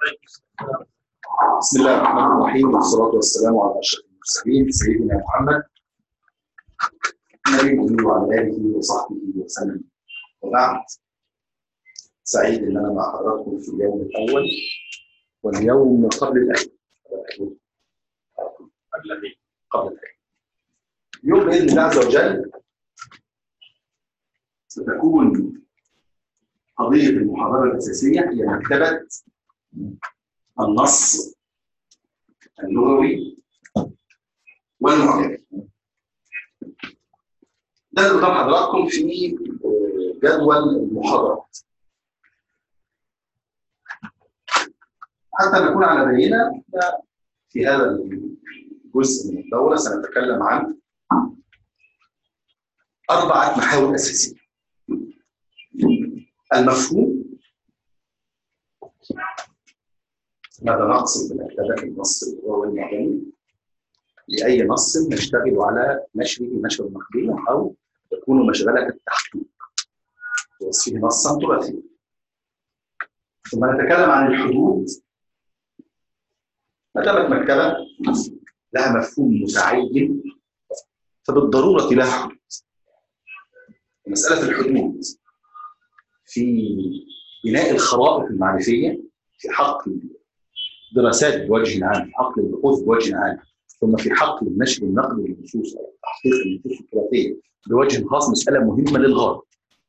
بسم الله الرحمن الرحيم والصلاة والسلام على أشرف المرسلين سيدنا محمد نبيه وعلى آله وصحبه وسلم وبعد سعيد إن أنا مع حضراتكم في اليوم الأول واليوم قبل الأخير قبل الأخير قبل الأخير اليوم بإذن الله عز وجل ستكون قضية المحاضرة الأساسية هي مكتبة النص اللغوي والمعجمي ده اللي قدام حضراتكم في جدول المحاضرات حتى نكون على بينة في هذا الجزء من الدورة سنتكلم عن أربعة محاور أساسية المفهوم ماذا نقصد بمكتبة النص اللغوي والمعجمي لأي نص نشتغل على نشره نشر مقبول أو تكون مشغلة التحقيق وصفه نصا تراثيا ثم نتكلم عن الحدود ما دامت مكتبة لها مفهوم متعين فبالضرورة لها حدود مسألة الحدود في بناء الخرائط المعرفية في حق الدراسات بوجه عام في حق البحوث بوجه عام ثم في حق النشر النقدي للنصوص او تحقيق النصوص التراثيه بوجه خاص مساله مهمه للغايه.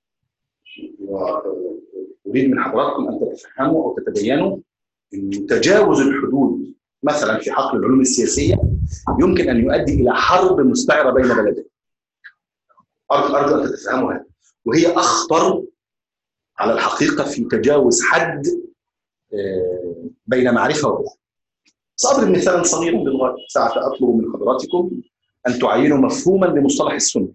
واريد من حضراتكم ان تتفهموا او تتبينوا ان تجاوز الحدود مثلا في حقل العلوم السياسيه يمكن ان يؤدي الى حرب مستعره بين بلدين. ارجو ارجو ان تتفهموا هذا وهي اخطر على الحقيقه في تجاوز حد بين معرفه وبحث. ساضرب مثالا صغيرا للغايه ساعه اطلب من حضراتكم ان تعينوا مفهوما لمصطلح السنه.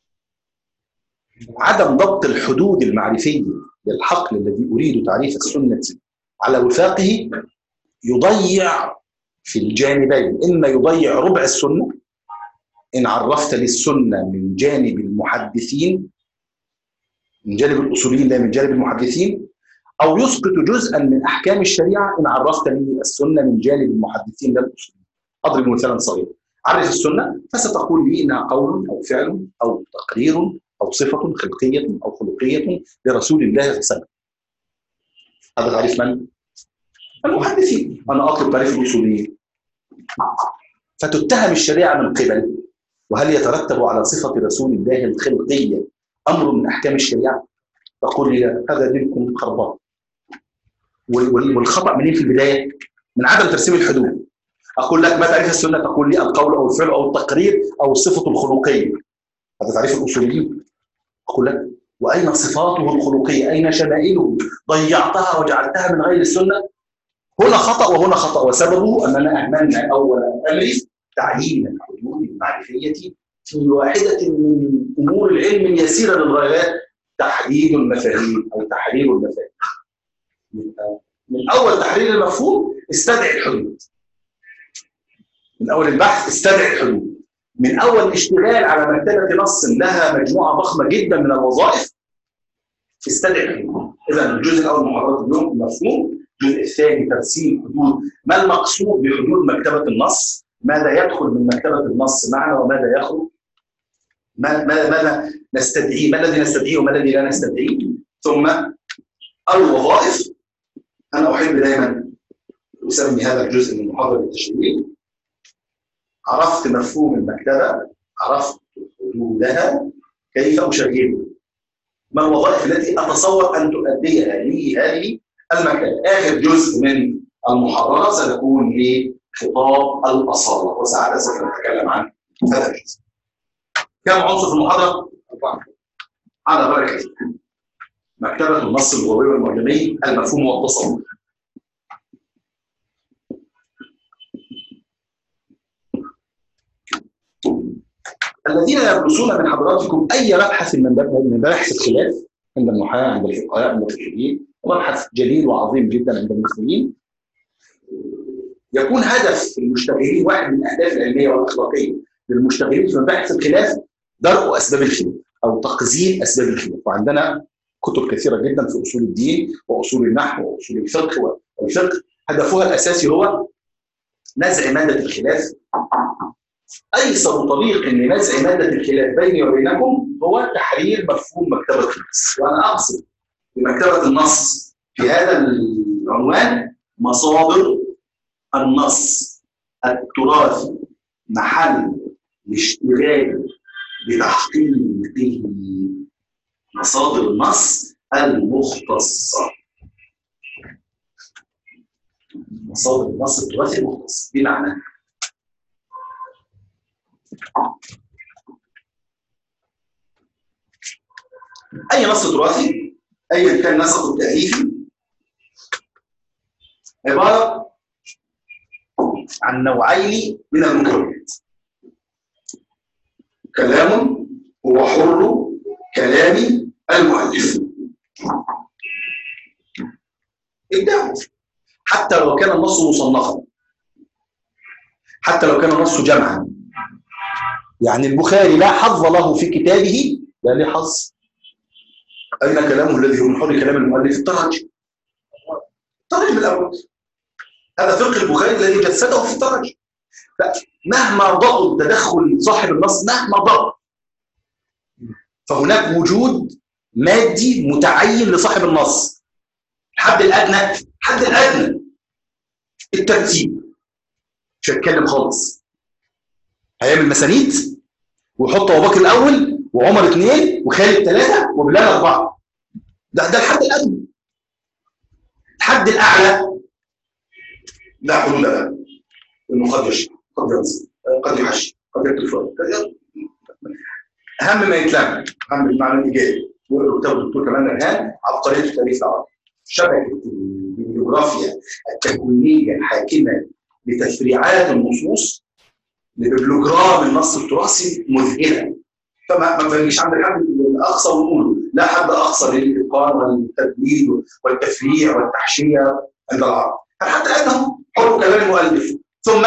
عدم ضبط الحدود المعرفيه للحقل الذي اريد تعريف السنه على وفاقه يضيع في الجانبين اما يضيع ربع السنه ان عرفت للسنه من جانب المحدثين من جانب الاصوليين لا من جانب المحدثين او يسقط جزءا من احكام الشريعه ان عرفت لي السنه من جانب المحدثين لا الاصوليين. اضرب مثالا صغيرا. عرف السنه فستقول لي انها قول او فعل او تقرير او صفه خلقيه او خلقيه لرسول الله صلى الله عليه وسلم. هذا تعريف من؟ المحدثين. انا اطلب تعريف الاصوليين. فتتهم الشريعه من قبل وهل يترتب على صفه رسول الله الخلقيه امر من احكام الشريعه؟ تقول لي هذا دينكم خربان والخطا منين في البدايه؟ من عدم ترسيم الحدود. اقول لك ما تعريف السنه؟ تقول لي القول او الفعل او التقرير او الصفه الخلقيه. هذا تعريف الاصوليين. اقول لك واين صفاته الخلقيه؟ اين شمائله؟ ضيعتها وجعلتها من غير السنه؟ هنا خطا وهنا خطا وسببه اننا اهملنا اول الامر تعيين الحدود المعرفيه في واحده من امور العلم اليسيره للغايات تحديد المفاهيم او تحرير المفاهيم. من اول تحرير المفهوم استدعي الحدود. من اول البحث استدعي الحدود. من اول الاشتغال على مكتبه نص لها مجموعه ضخمه جدا من الوظائف استدعي الحدود. اذا الجزء الاول من محاضرات اليوم مفهوم، الجزء الثاني ترسيم حدود، ما المقصود بحدود مكتبه النص؟ ماذا يدخل من مكتبه النص معنا وماذا يخرج؟ ماذا ماذا نستدعيه؟ ما الذي نستدعيه وما الذي لا نستدعيه؟ ثم الوظائف انا احب دائما اسمي هذا الجزء من محاضره التشغيل عرفت مفهوم المكتبه عرفت حدودها كيف اشغلها ما الوظائف التي اتصور ان تؤديها لي هذه المكتبه اخر جزء من المحاضره سيكون لخطاب الاصاله وساعتها سوف نتكلم عن هذا الجزء كم عنصر في المحاضرة؟ أربعة. على بركة الله. مكتبة النص اللغوي والمعجمي المفهوم والتصور. الذين يدرسون من حضراتكم أي مبحث من من مباحث الخلاف عند النحاة عند الفقهاء عند الفقهيين ومبحث جليل وعظيم جدا عند المسلمين يكون هدف المشتغلين واحد من الأهداف العلمية والأخلاقية للمشتغلين في مباحث الخلاف درء اسباب الخلاف او تقزيم اسباب الخلاف وعندنا كتب كثيره جدا في اصول الدين واصول النحو واصول الفقه والفقه هدفها الاساسي هو نزع ماده الخلاف ايسر طريق لنزع ماده الخلاف بيني وبينكم هو تحرير مفهوم مكتبه النص وانا اقصد بمكتبه النص في هذا العنوان مصادر النص التراثي محل الاشتغال بتحقيقه مصادر النص المختصة مصادر النص التراثي المختص بمعنى أي نص تراثي أيا كان نسقه التأليفي عبارة عن نوعين من المكونات كلام هو حر كلام المؤلف ابدأوا حتى لو كان النص مصنفا حتى لو كان النص جمعا يعني البخاري لا حظ له في كتابه لا له حظ أين كلامه الذي هو من حر كلام المؤلف الترجم الترجم الأول هذا فقه البخاري الذي جسده في الترجم مهما ضغط تدخل صاحب النص مهما ضغط فهناك وجود مادي متعين لصاحب النص الحد الادنى الحد الادنى الترتيب مش هيتكلم خالص هيعمل مسانيد ويحط ابو بكر الاول وعمر اثنين وخالد ثلاثه وبلال اربعه ده ده الحد الادنى الحد الاعلى لا حلول له انه قد يشرب قد ينصب قد يحشي قد يكتب فرق اهم ما يتلم اهم المعنى الايجابي وقروا كتاب الدكتور كمال نرهان عبقريه التاريخ العربي شبكه البيبليوغرافيا التكوينيه الحاكمه لتفريعات النصوص لببلوجرام النص التراثي مذهله فما ما نجيش عند الحد الاقصى ونقول لا حد اقصى للاتقان والتدليل والتفريع والتحشيه عند العرب فحتى انه حر كلام المؤلف ثم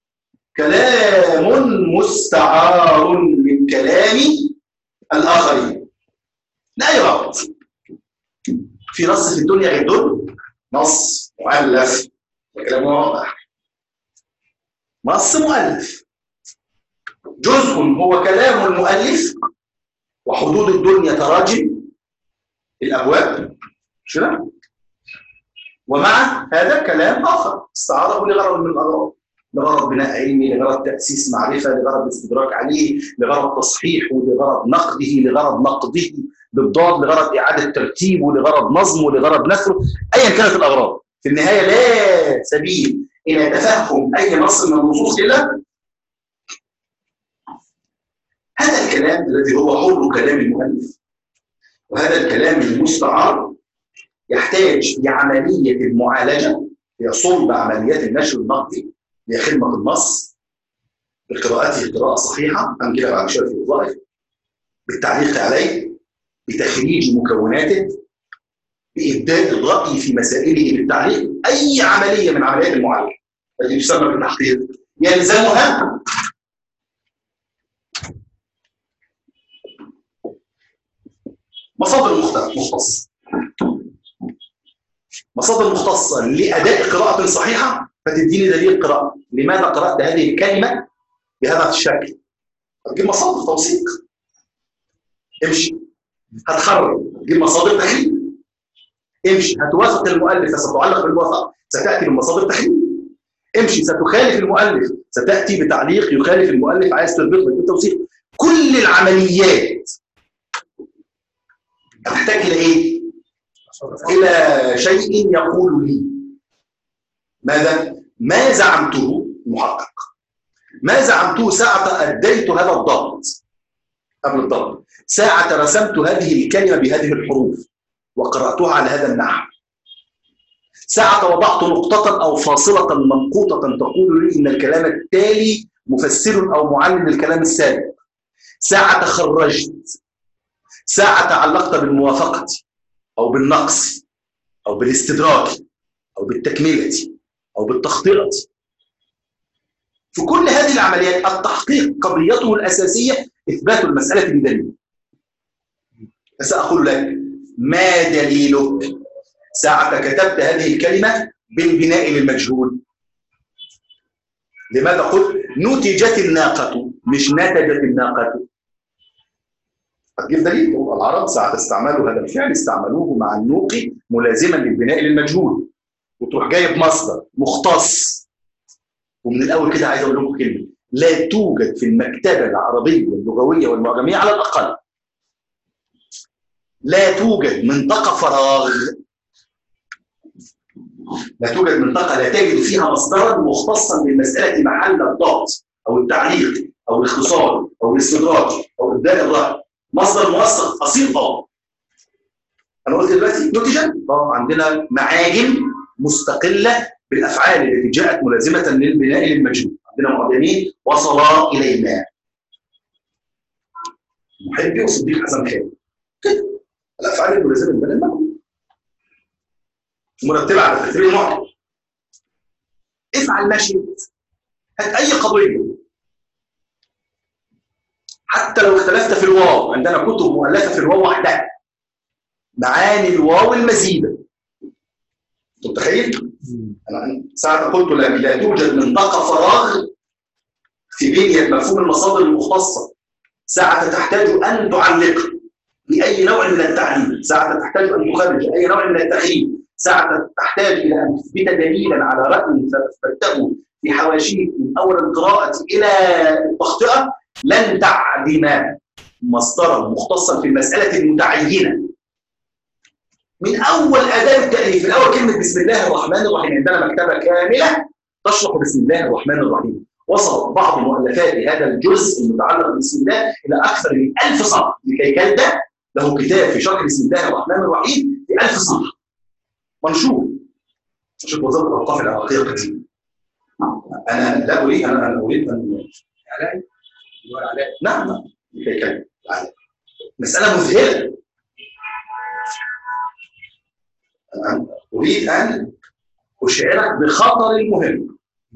كلام مستعار من كلام الآخرين لا يربط في نص في الدنيا غير دول نص مؤلف كلام واضح نص مؤلف جزء هو كلام المؤلف وحدود الدنيا تراجم الابواب مش كده ومع هذا كلام اخر استعاره لغرض من الاغراض لغرض بناء علمي لغرض تاسيس معرفه لغرض استدراك عليه لغرض تصحيحه لغرض نقده لغرض نقده بالضاد لغرض اعاده ترتيبه لغرض نظمه لغرض نثره ايا كانت الاغراض في النهايه لا سبيل الى تفهم اي نص من النصوص الا هذا الكلام الذي هو حر كلام المؤلف وهذا الكلام المستعار يحتاج لعمليه المعالجه هي صلب عمليات النشر النقدي هي خدمه النص بقراءته قراءه صحيحه هنجيلها بعد شويه في الوظائف بالتعليق عليه بتخريج مكوناته بإبداء الرأي في مسائله بالتعليق أي عملية من عمليات المعالجة التي تسمى بالتحقيق يلزمها مصادر مختصة مصادر مختصة لأداء قراءة صحيحة فتديني دليل قراءة لماذا قرأت هذه الكلمة بهذا الشكل هتجيب مصادر توثيق امشي هتخرج هتجيب مصادر تحليل امشي هتوافق المؤلف ستعلق بالموافقة ستأتي بمصادر تحليل امشي ستخالف المؤلف ستأتي بتعليق يخالف المؤلف عايز تربط لك التوثيق كل العمليات هتحتاج إلى إيه؟ إلى شيء يقول لي ماذا؟ ما زعمته محقق ما زعمته ساعة أديت هذا الضغط قبل الضغط ساعة رسمت هذه الكلمة بهذه الحروف وقرأتها على هذا النحو ساعة وضعت نقطة أو فاصلة منقوطة تقول لي إن الكلام التالي مفسر أو معلم للكلام السابق ساعة خرجت ساعة تعلقت بالموافقة أو بالنقص أو بالاستدراك أو بالتكملة أو بالتخطئة في كل هذه العمليات التحقيق قضيته الأساسية إثبات المسألة بدليل فسأقول لك ما دليلك ساعة كتبت هذه الكلمة بالبناء للمجهول لماذا قلت نتجت الناقة مش نتجت الناقة هتجيب دليل العرب ساعة استعملوا هذا الفعل استعملوه مع النوق ملازما للبناء للمجهول وتروح جايب مصدر مختص ومن الاول كده عايز اقول لكم كلمه لا توجد في المكتبه العربيه اللغويه والمعجميه على الاقل لا توجد منطقه فراغ لا توجد منطقه لا تجد فيها مصدرا مختصا بالمساله محل الضغط او التعليق او الاختصار او الاستدراج او ابداء الراي مصدر موثق اصيل اه انا قلت دلوقتي نتيجه اه عندنا معاجم مستقله بالافعال التي جاءت ملازمه للبناء للمجهول عندنا معجمين وصلا الينا محبي وصديق حسن خالد كده الافعال الملازمه للبناء للمجهول مرتبه على ترتيب المعجم افعل ما شئت هات اي قضيه حتى لو اختلفت في الواو عندنا كتب مؤلفه في الواو وحدها معاني الواو المزيده انت متخيل؟ انا ساعه قلت لا, لا توجد منطقه فراغ في بنيه مفهوم المصادر المختصه ساعه تحتاج ان تعلق باي نوع من التعليل ساعه تحتاج ان تخرج اي نوع من التخيل ساعه تحتاج الى ان تثبت دليلا على راي فتثبته في حواشيه من اول القراءه الى التخطئه لن تعدم مصدرا مختصا في المساله المتعينه من اول اداه التاليف من اول كلمه بسم الله الرحمن الرحيم عندنا مكتبه كامله تشرح بسم الله الرحمن الرحيم وصل بعض مؤلفات هذا الجزء المتعلق بسم الله الى اكثر من 1000 صفحه لكي كلده له كتاب في شرح بسم الله الرحمن الرحيم في 1000 صفحه منشور شوف وزاره الاوقاف العراقيه القديمه انا لا اريد انا انا اريد ان علاء علاء نعم نعم لكي كلده مساله مذهله أريد أن أشعرك بخطر المهم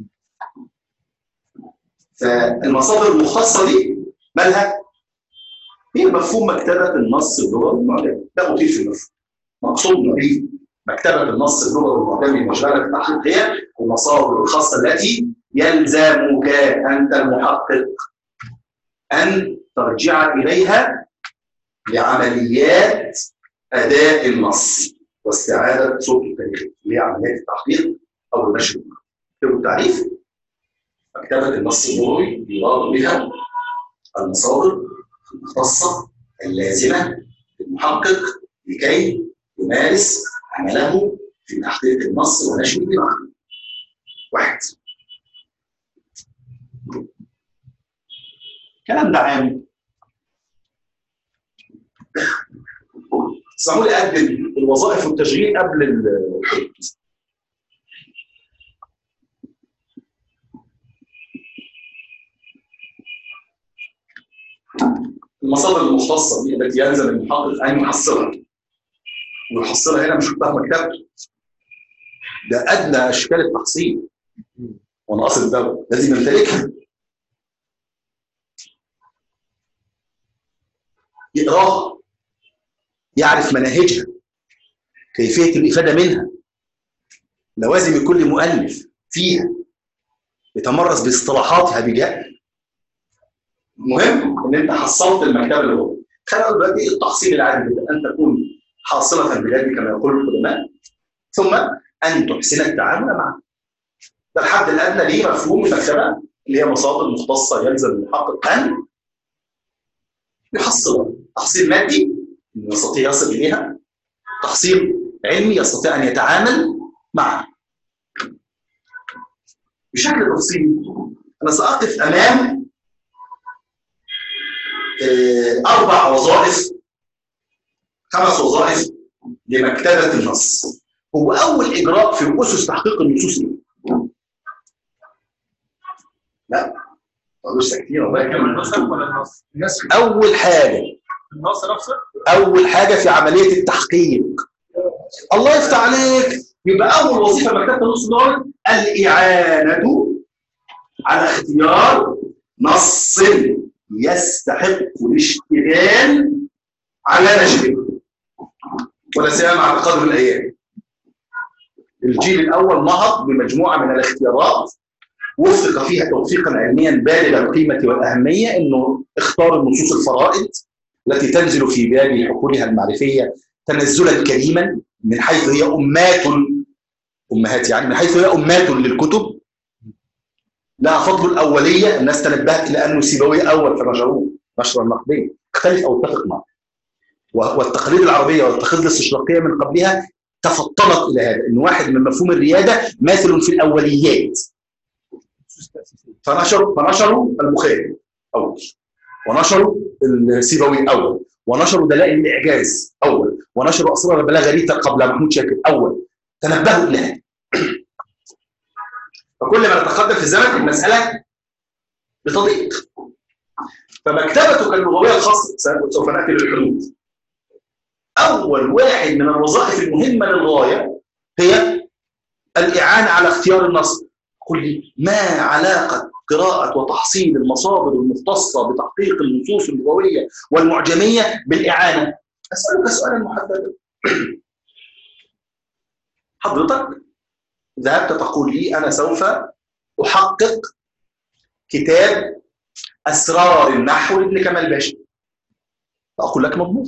فالمصادر المختصة دي مالها؟ هي مفهوم مكتبة النص اللغوي المعجمي ده مطير في المفهوم مقصودنا به مكتبة النص اللغوي المعجمي المشغلة بالتحقيق هي المصادر الخاصة التي يلزمك أنت المحقق أن ترجع إليها لعمليات أداء النص واستعاده صوت التاريخ اللي هي عمليات التحقيق او النشر اكتبوا التعريف مكتبه النص اللغوي يراد بها المصادر المختصه اللازمه للمحقق لكي يمارس عمله في تحقيق النص ونشر الدماغ واحد الكلام ده عام اسمحوا لي اقدم الوظائف والتشغيل قبل الحد المصادر المختصه دي التي يلزم المحقق ان يحصلها ويحصلها هنا مش في مكتبته ده ادنى اشكال التحصيل وانا قاصد ده لازم يمتلكها يقراها يعرف مناهجها كيفية الإفادة منها لوازم كل مؤلف فيها يتمرس باصطلاحاتها بجهل المهم ان انت حصلت المكتبه اللي هو خلينا دلوقتي التحصيل العادي ان تكون حاصله بذلك كما يقول القدماء ثم ان تحسن التعامل معه ده الحد الادنى ليه مفهوم المكتبه اللي هي مصادر مختصه يلزم المحقق ان يحصلها تحصيل مادي يستطيع يصل اليها تحصيل علمي يستطيع ان يتعامل معها بشكل تفصيلي انا ساقف امام اربع وظائف خمس وظائف لمكتبه النص هو اول اجراء في اسس تحقيق النصوص ايه؟ لا ما ساكتين والله كمان النص ولا النص؟ النص اول حاجه النص نفسه اول حاجه في عمليه التحقيق الله يفتح عليك يبقى اول وظيفه مكتبه النص دول الاعانه على اختيار نص يستحق الاشتغال على نشره ولا سيما على قدر الايام الجيل الاول نهض بمجموعه من الاختيارات وفق فيها توفيقا علميا بالغ القيمه والاهميه انه اختار النصوص الفرائض التي تنزل في باب حقولها المعرفيه تنزلا كريما من حيث هي امات امهات يعني من حيث هي امات للكتب لها فضل الاوليه الناس تنبهت الى انه سيبويه اول فنشروه نشرا نقديا اختلف او اتفق معه والتقاليد العربيه والتقاليد الاستشراقيه من قبلها تفطنت الى هذا ان واحد من مفهوم الرياده ماثل في الاوليات فنشروا فنشروا البخاري اول ونشروا السيبوي اول ونشروا دلائل الاعجاز اول ونشروا اسرار البلاغه ريتا قبل محمود شاكر اول تنبهوا الى هذا فكل ما نتقدم في الزمن المساله بتضيق فمكتبتك اللغويه الخاصه سوف ناتي للحدود اول واحد من الوظائف المهمه للغايه هي الاعانه على اختيار النص قل لي ما علاقه قراءه وتحصيل المصادر المختصه بتحقيق النصوص اللغويه والمعجميه بالاعانه اسالك سؤالا محددا حضرتك ذهبت تقول لي انا سوف احقق كتاب اسرار النحو لابن كمال باشا اقول لك مضمون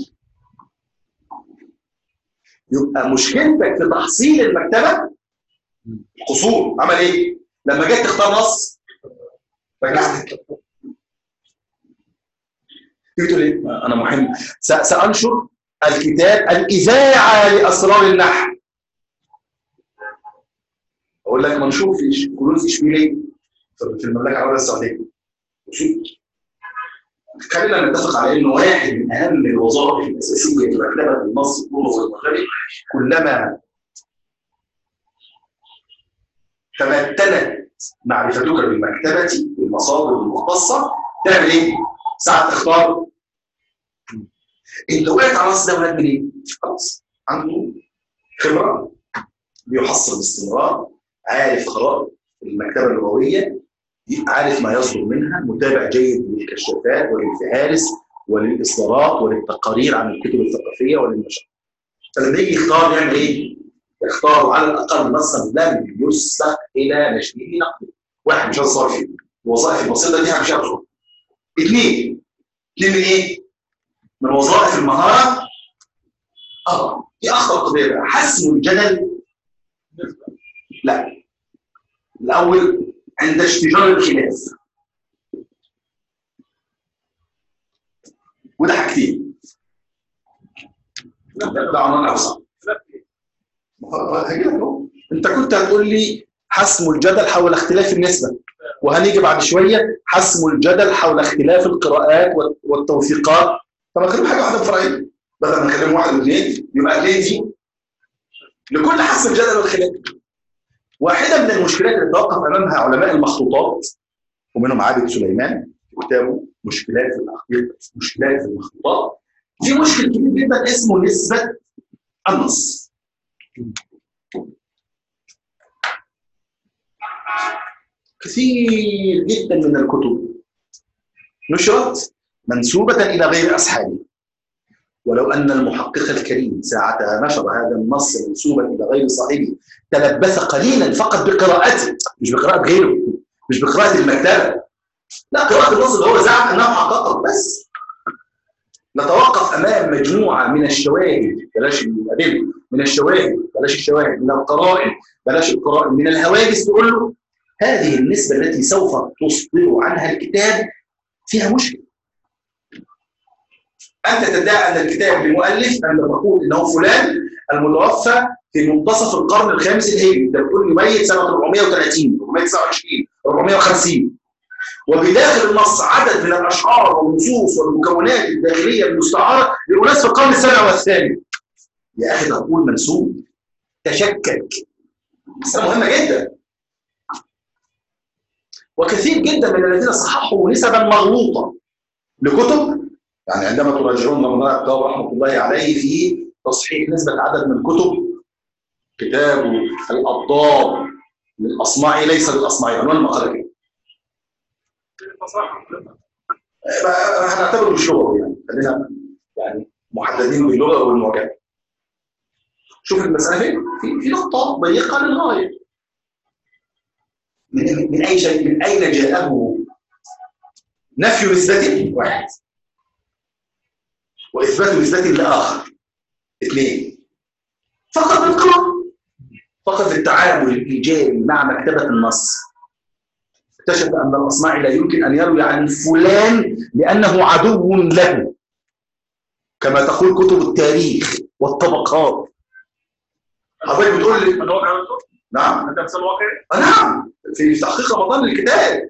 يبقى مشكلتك في تحصيل المكتبه قصور عمل ايه؟ لما جيت تختار نص رجعت تيجي تقول ايه؟ انا مهم سانشر الكتاب الاذاعه لاسرار النحو اقول لك منشور في كنوز اشبيليه في المملكه العربيه السعوديه خلينا نتفق على انه واحد من اهم الوظائف الاساسيه في مكتبه النص الكوري والمغربي كلما تمتنت معرفتك بالمكتبه بالمصادر المختصه تعمل ايه؟ ساعه تختار انت وقعت على النص ده ولاد منين؟ خلاص عنده خبره بيحصل باستمرار عارف خرائط المكتبه اللغويه عارف ما يصدر منها متابع جيد للكشافات وللفهارس وللاصدارات وللتقارير عن الكتب الثقافيه وللنشر فلما يجي يختار يعمل ايه؟ يختار على الاقل نصا لم يسبق الى نشره نقده واحد مش هتصور فيه الوظائف البسيطه دي مش هتصور اثنين اثنين من ايه؟ من وظائف المهاره اه دي اخطر قضيه بقى حسم الجدل لا الاول عند اشتجار الخلاف وده حاجتين ده عنوان اوسع انت كنت هتقول لي حسم الجدل حول اختلاف النسبه وهنيجي بعد شويه حسم الجدل حول اختلاف القراءات والتوثيقات طب نتكلم حاجه واحده فرعيه بدل ما نتكلم واحد واثنين يبقى ليه دي لكل حسم الجدل والخلاف واحدة من المشكلات اللي توقف أمامها علماء المخطوطات ومنهم عابد سليمان في كتابه مشكلات في مشكلات في المخطوطات في مشكل كبير جدا اسمه نسبة النص كثير جدا من الكتب نشرت منسوبة إلى غير أصحابه ولو أن المحقق الكريم ساعتها نشر هذا النص منسوبا إلى غير صاحبه تلبث قليلا فقط بقراءته مش بقراءة غيره مش بقراءة المكتبة لا قراءة النص اللي هو زعم أنه حققه بس نتوقف أمام مجموعة من الشواهد بلاش الأدلة من الشواهد بلاش الشواهد من القرائن بلاش القرائن من الهواجس تقول له هذه النسبة التي سوف تصدر عنها الكتاب فيها مشكلة أنت تدعي أن الكتاب لمؤلف أنت تقول أنه فلان المتوفى في منتصف القرن الخامس الهجري أنت بتقول لي ميت سنة 430 429 450 وبداخل النص عدد من الأشعار والنصوص والمكونات الداخلية المستعارة لأناس في القرن السابع والثامن يا أخي تقول منسوب تشكك مسألة مهمة جدا وكثير جدا من الذين صححوا نسبا مغلوطة لكتب يعني عندما تراجعون رمضان الكتاب رحمه الله عليه في تصحيح نسبة عدد من كتب كتاب الأضداد للأصمعي ليس للأصمعي عنوان المقالة كده هنعتبره مش لغة يعني خلينا يعني محددين باللغة والمعجمة شوف المساله فين في في نقطه ضيقه للغايه من من اي شيء من اين جاءه نفي نسبة واحد واثبات نسبة لاخر اثنين فقط بالقرار فقط التعامل الايجابي مع مكتبه النص اكتشف ان الاصمعي لا يمكن ان يروي عن فلان لانه عدو له كما تقول كتب التاريخ والطبقات حضرتك بتقول لي من واقع دكتور؟ نعم انت مثال واقعي؟ آه نعم في تحقيق رمضان للكتاب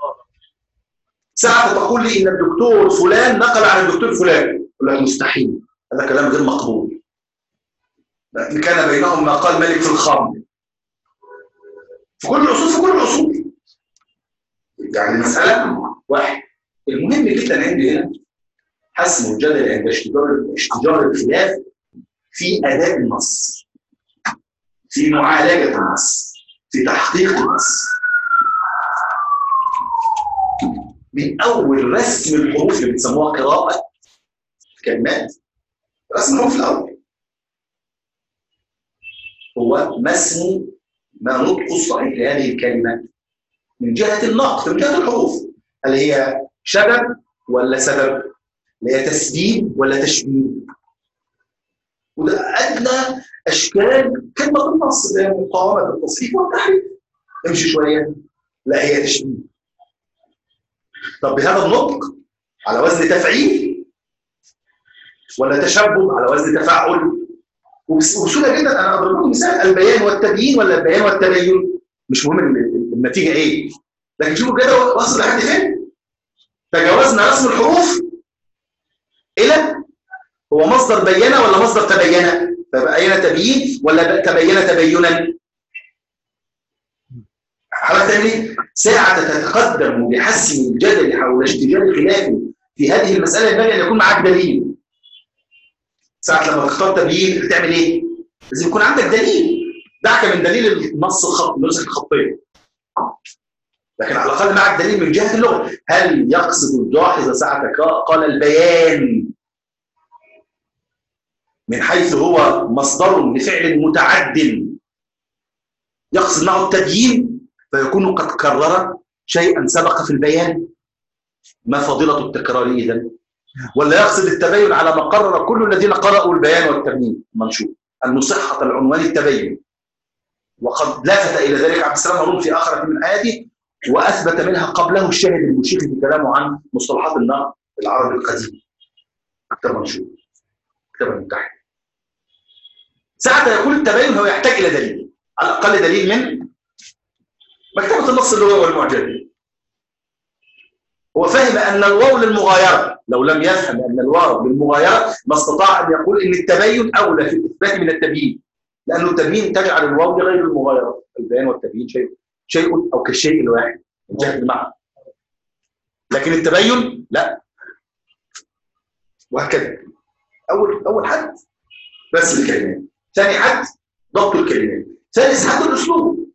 ساعة تقول لي ان الدكتور فلان نقل عن الدكتور فلان يقول لك مستحيل هذا كلام غير مقبول لكن كان بينهم ما قال ملك في الخمر في كل العصور في كل العصور يعني المسألة واحد المهم جدا عندي هنا حسم الجدل عند اشتجار اشتجار الخلاف في أداء النص في معالجة النص في تحقيق النص من أول رسم الحروف اللي بيسموها قراءة الكلمات رسم الحروف الأول هو ما اسم ما نطق الصحيح لهذه الكلمة من جهة النقط من جهة الحروف هل هي شبب ولا سبب؟ هل هي تسبيب ولا تشبيه؟ وده أدنى أشكال كلمة النص اللي هي مقاومة التصريف والتحريف امشي شوية لا هي تشبيه طب بهذا النطق على وزن تفعيل ولا تشبه على وزن تفاعل وبسهوله جدا انا اضرب لكم مثال البيان والتبيين ولا البيان والتبين مش مهم النتيجه ايه لكن شوفوا كده وصل لحد فين تجاوزنا رسم الحروف الى هو مصدر بين ولا مصدر تبين تبين تبيين ولا تبين تبينا حضرتك تعمل ساعة تتقدم لحسم الجدل حول اشتجار خلاف في هذه المسألة ينبغي أن يكون معك دليل ساعة لما تختار تبيين بتعمل ايه؟ لازم يكون عندك دليل دعك من دليل النص الخط النسخ الخطية لكن على الأقل معك دليل من جهة اللغة هل يقصد الجاحظ ساعة قال البيان من حيث هو مصدر لفعل متعد يقصد معه التبيين فيكون قد كرر شيئا سبق في البيان ما فضيلة التكرار إذا ولا يقصد التبين على ما قرر كل الذين قرأوا البيان والتبيين منشور أن صحة العنوان التبين وقد لافت إلى ذلك عبد السلام هارون في آخرة من آياته وأثبت منها قبله الشاهد المشير في كلامه عن مصطلحات النقد العربي القديم كتاب منشور كتاب المتحد ساعة يكون التبين هو يحتاج إلى دليل على الأقل دليل من مكتبة النص اللغوي والمعجمي هو فهم أن الواو للمغايرة لو لم يفهم أن الواو للمغايرة ما استطاع أن يقول أن التبين أولى في الإثبات من التبيين لأنه التبيين تجعل الواو لغير المغايرة البيان والتبيين شيء شيء أو كالشيء الواحد من جهة المعنى لكن التبين لا وهكذا أول أول حد بس الكلمات ثاني حد ضبط الكلمات ثالث حد الأسلوب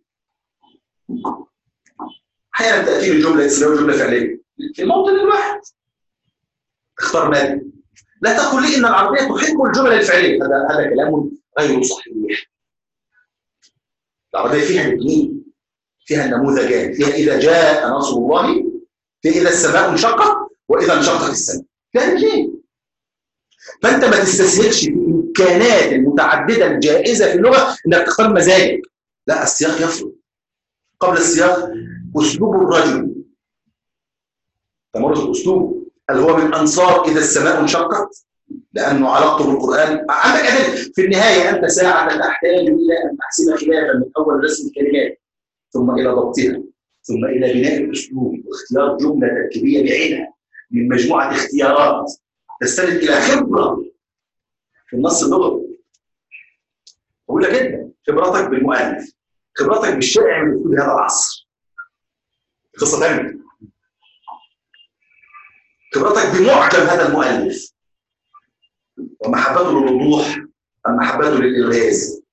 احيانا تاتي الجمله اسميه جمله فعليه في الموطن الواحد اختار ماذا لا تقل لي ان العربيه تحب الجمل الفعليه هذا هذا كلام غير صحيح العربيه فيها الاثنين فيها النموذجان فيها اذا جاء نصر الله فيها اذا السماء انشقت واذا انشقت السماء فيها الاثنين فانت ما تستسهلش في الامكانات المتعدده الجائزه في اللغه انك تختار مزاجك لا السياق يفرق قبل السياق اسلوب الرجل تمرس الاسلوب هل هو من انصار اذا السماء انشقت لانه علاقته بالقران عندك ادله في النهايه انت ساعه تحتاج الى ان تحسب خلافا من اول رسم الكلمات ثم الى ضبطها ثم الى بناء الاسلوب واختيار جمله تركيبيه بعينها من مجموعه اختيارات تستند الى خبره في النص اللغوي طويله جدا خبرتك بالمؤلف خبرتك بالشائع من اسلوب هذا العصر قصه ثانيه خبرتك بمعجم هذا المؤلف ومحبته للوضوح ام محبته للالغاز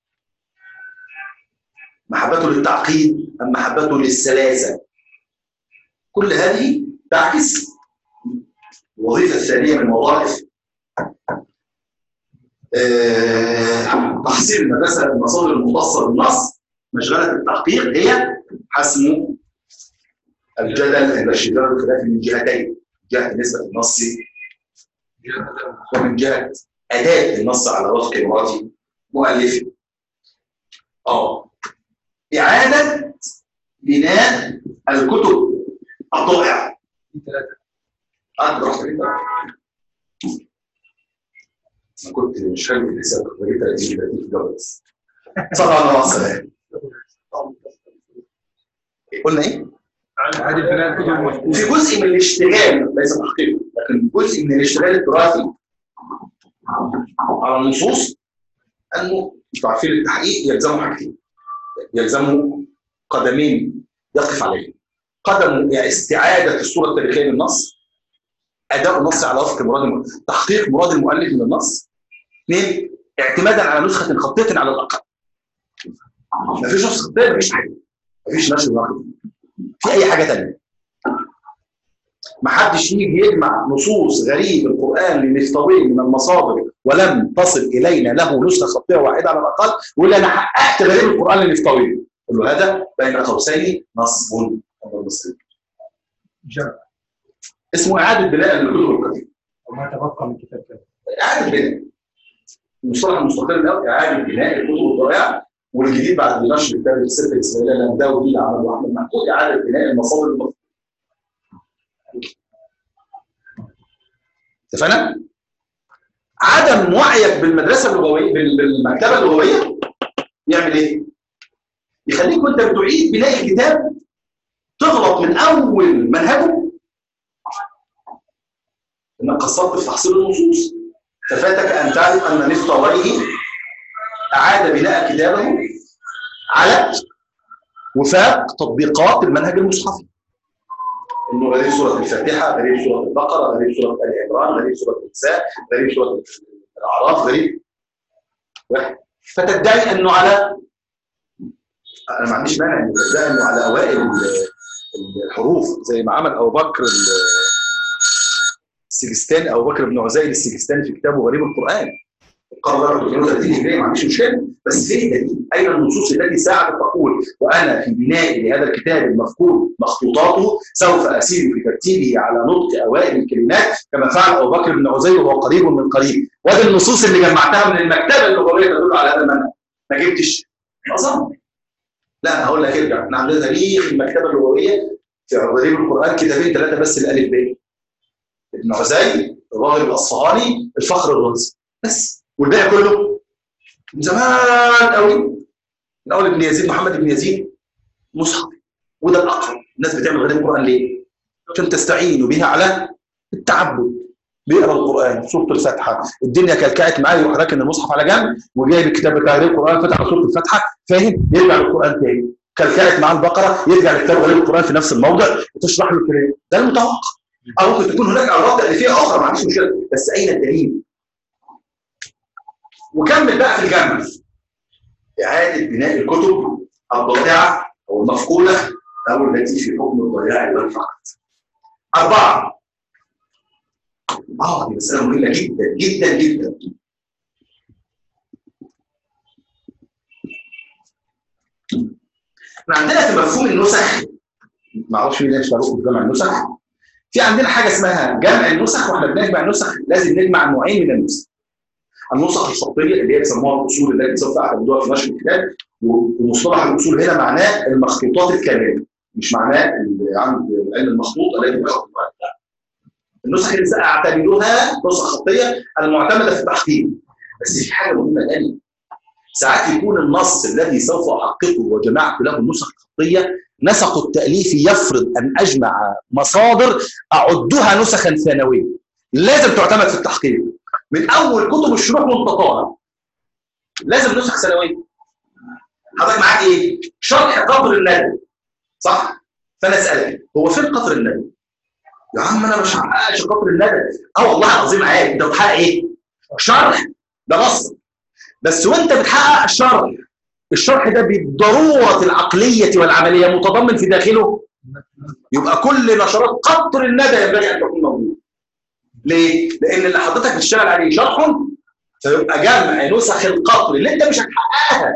محبته للتعقيد ام محبته للسلاسه كل هذه تعكس الوظيفه الثانيه من وظائف آه، تحصيل المدرسه المصادر المختصه بالنص مشغله التحقيق هي حسم الجدل والشجار الخلاف من جهتين جهه نسبه النص ومن جهه اداه النص على وفق مراد مؤلفه اه اعاده بناء الكتب الضائعه في ثلاثة قعد براحتك انت انا كنت مش حلو في الحساب كنت بجيب 30 30 في الجو بس صلى الله عليه وسلم قلنا ايه؟ عادي بناء الكتب المفقودة في جزء من الاشتغال ليس تحقيق لكن جزء من الاشتغال التراثي على النصوص انه انتوا عارفين التحقيق يلزمه حاجتين يلزمه قدمين يقف عليهم قدم يعني استعاده الصوره التاريخيه للنص اداء النص على وفق مراد الم... تحقيق مراد المؤلف من النص اثنين اعتمادا على نسخه خطيه على الاقل مفيش نسخه خطيه مفيش حاجه مفيش نشر نقدي في اي حاجه ثانيه ما حدش يجي يجمع نصوص غريب القران لنفتويه من المصادر ولم تصل الينا له نسخه خطيه واحده على الاقل ويقول انا حققت غريب القران لنفتويه يقول له هذا بين قوسين نصب عند المصريين جمع اسمه اعاده بناء الكتب القديمه وما تبقى من كتاب كذا اعاده بناء المصطلح المستقل ده اعاده بناء الكتب الضائعه والجديد بعد نشر كتاب السته الاسرائيليه اللي ده ودي اللي عمله احمد محمود اعاده بناء المصادر المفروض اتفقنا؟ عدم وعيك بالمدرسه اللغويه بال- بالمكتبه اللغويه يعمل ايه؟ يخليك وانت بتعيد بناء الكتاب تغلط من اول منهجه انك قصرت في تحصيل النصوص ففاتك ان تعرف ان نفطويه اعاد بناء كتابه على وفاق تطبيقات المنهج المصحفي انه غريب سوره الفاتحه غريب سوره البقره غريب سوره ال عمران غريب سوره النساء غريب سوره الاعراف غريب واحد فتدعي انه على انا ما عنديش مانع ان تدعي انه على اوائل ال- الحروف زي ما عمل ابو بكر ال- السجستاني ابو بكر بن عزيز السجستاني في كتابه غريب القران القرن 32 هجريه ما عنديش مشكله بس فين الدليل؟ اين النصوص التي ساعدت تقول وانا في بنائي لهذا الكتاب المفقود مخطوطاته سوف اسير في ترتيبه على نطق اوائل الكلمات كما فعل ابو بكر بن عزيز وهو قريب من قريب وادي النصوص اللي جمعتها من المكتبه اللغويه تدل على هذا المنهج ما جبتش نظام لا انا هقول لك ارجع احنا عندنا تاريخ المكتبه اللغويه في غريب القران كتابين ثلاثه بس الالف ب ابن عزي الراغب الاصفهاني الفخر الرازي بس والباقي كله من زمان قوي من اول ابن يزيد محمد بن يزيد مصحف وده الاقرب الناس بتعمل غريب القران ليه؟ عشان تستعينوا بها على التعبد بيقرا القران سوره الفاتحه الدنيا كلكعت معاه يروح راكن المصحف على جنب وجايب الكتاب بتاع غريب القران فتح على سوره الفاتحه فاهم يرجع للقران تاني كلكعت معاه البقره يرجع لكتاب غريب القران في نفس الموضع وتشرح له الكلام ده المتوقع او ممكن تكون هناك اغراض تاليفيه اخرى ما عنديش مشكله بس اين الدليل؟ وكمل بقى في الجنب اعاده بناء الكتب الضائعه او المفقوده او التي في حكم الضياع والفقد اربعه اه دي مساله مهمه جدا جدا جدا احنا عندنا في مفهوم النسخ ما اعرفش مين يشتغل في جمع النسخ في عندنا حاجه اسمها جمع النسخ واحنا بنجمع النسخ لازم نجمع نوعين من النسخ النسخ الخطيه اللي هي بيسموها الاصول التي سوف اعتمدوها في نشر الكتاب ومصطلح الاصول هنا معناه المخطوطات الكامله مش معناه اللي عند علم المخطوط الذي بيخطط لا. النسخ اللي ساعتمدها نسخ خطيه المعتمده في التحقيق بس في حاجه مهمه ثانيه ساعات يكون النص الذي سوف احققه وجمعت له النسخ الخطيه نسق التاليف يفرض ان اجمع مصادر اعدها نسخا ثانويه لازم تعتمد في التحقيق من اول كتب الشروح وانت طالع لازم نسخ سنويه حضرتك معاك ايه؟ شرح قطر الندى صح؟ فانا اسالك هو فين قطر الندى؟ يا عم انا مش هحققش قطر الندى اه والله العظيم عارف انت بتحقق ايه؟ شرح ده نص بس وانت بتحقق الشرح الشرح ده بالضروره العقليه والعمليه متضمن في داخله يبقى كل نشرات قطر الندى ينبغي ان تكون موجوده ليه؟ لان اللي حضرتك بتشتغل عليه شرح فيبقى جمع نسخ القطر اللي انت مش هتحققها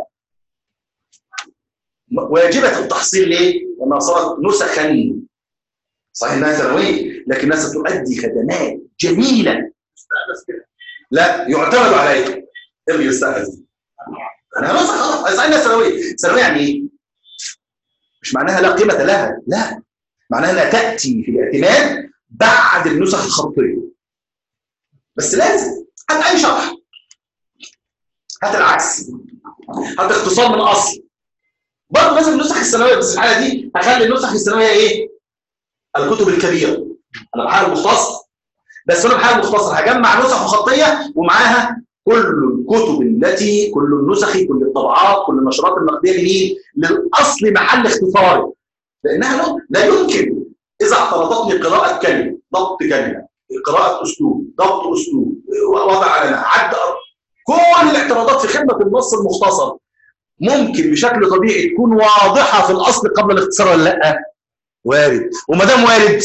واجبة التحصيل ليه؟ لأنها صارت نسخا صحيح انها ثانويه لكنها ستؤدي خدمات جميله لا يعتمد عليها ايه اللي يستأذن انا نسخ خلاص صحيح انها ثانويه ثانويه يعني ايه؟ مش معناها لا قيمه لها لا معناها انها تاتي في الاعتماد بعد النسخ الخطيه بس لازم هات اي شرح هات العكس هات اختصار من اصل برضه لازم النسخ الثانويه بس الحاله دي هخلي النسخ الثانويه ايه؟ الكتب الكبيره انا بحاول مختصر بس انا بحاول مختصر هجمع نسخ خطيه ومعاها كل الكتب التي كل النسخ كل الطبعات كل النشرات النقديه لمين؟ للاصل محل اختصاري لانها لا, لا يمكن اذا اعترضتني قراءه كلمه ضبط كلمه قراءه اسلوب ضبط اسلوب وضع علامه عد كل الاعتراضات في خدمه النص المختصر ممكن بشكل طبيعي تكون واضحه في الاصل قبل الاختصار ولا لا؟ وارد وما دام وارد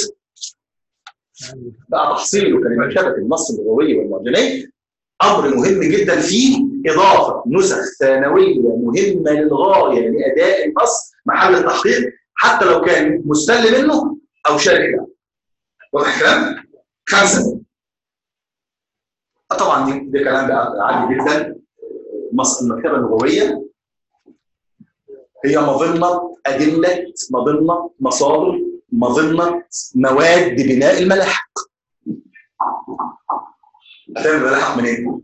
بقى تحصيل وكلمات شبكه النص اللغوي والمعجمي امر مهم جدا فيه اضافه نسخ ثانويه مهمه للغايه لاداء النص محل التحقيق حتى لو كان مستل منه او شارك له واضح الكلام؟ خمسه طبعا دي ده كلام بقى عادي جدا المكتبه اللغويه هي مظنه ادله مظنه مصادر مظنه مواد بناء الملاحق هتعمل ملاحق منين؟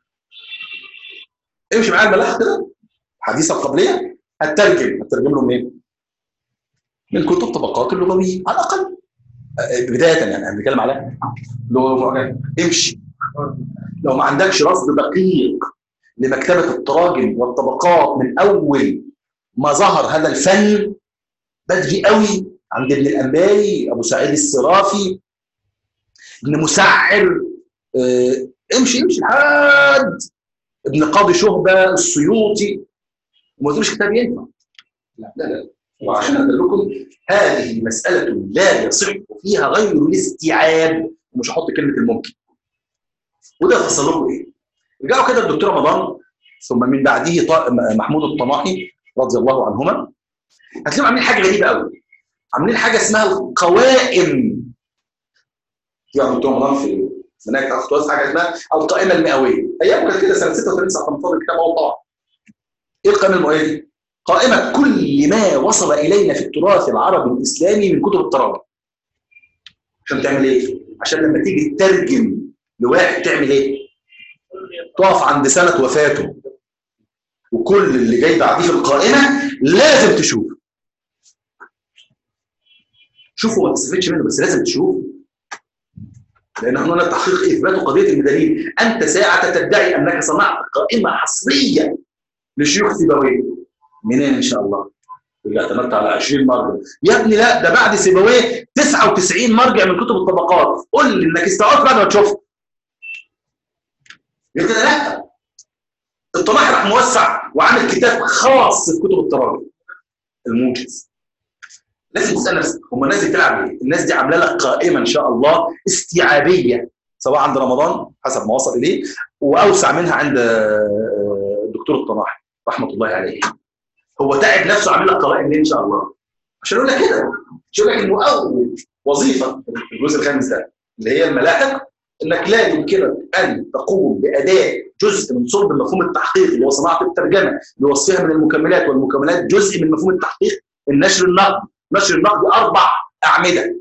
امشي معايا الملاحق كده حديثه القبليه هتترجم هتترجم له منين؟ من كتب طبقات اللغويه على الاقل بدايه يعني انا بنتكلم على لغه امشي لو ما عندكش رصد دقيق لمكتبه التراجم والطبقات من اول ما ظهر هذا الفن بدري قوي عند ابن الانباري ابو سعيد الصرافي ابن مسعر اه امشي امشي لحد ابن قاضي شهبه السيوطي وما تقولش كتاب ينفع لا لا لا وعشان اقول لكم هذه مساله لا يصح فيها غير الاستيعاب ومش هحط كلمه الممكن وده فصل لكم ايه؟ رجعوا كده الدكتور رمضان ثم من بعده محمود الطماحي رضي الله عنهما هتلاقيهم عاملين حاجه غريبه قوي عاملين حاجه اسمها القوائم يعني دكتور رمضان في مناهج اخطوات حاجه اسمها القائمه المئويه ايام كانت كده سنه 36 سنه 18 كتاب اهو طبعا ايه القائمه المئويه دي؟ قائمه كل ما وصل الينا في التراث العربي الاسلامي من كتب التراجم عشان تعمل ايه؟ عشان لما تيجي تترجم لواحد تعمل ايه؟ تقف عند سنه وفاته وكل اللي جاي بعديه في القائمه لازم تشوف شوفوا ما تستفدش منه بس لازم تشوف لان هنا التحقيق اثبات قضيه المدليل انت ساعه تدعي انك صنعت قائمه حصريه لشيوخ سيبويه منين ان شاء الله؟ اللي اعتمدت على 20 مرجع يا ابني لا ده بعد سيبويه 99 مرجع من كتب الطبقات قول لي انك استوعبت بعد ما تشوف يقول كده لا الطماح راح موسع وعامل كتاب خاص في كتب التراجم الموجز لازم تسال نفسك هم الناس دي بتلعب ايه؟ الناس دي عامله لك قائمه ان شاء الله استيعابيه سواء عند رمضان حسب ما وصل اليه واوسع منها عند الدكتور الطماحي رحمه الله عليه هو تعب نفسه عامل لك قوائم ليه ان شاء الله عشان يقول لك كده عشان يقول لك انه اول وظيفه في الجزء الخامس ده اللي هي الملاحق انك لا يمكنك ان تقوم باداء جزء من صلب مفهوم التحقيق اللي هو صناعه الترجمه بوصفها من المكملات والمكملات جزء من مفهوم التحقيق النشر النقدي نشر النقدي اربع اعمده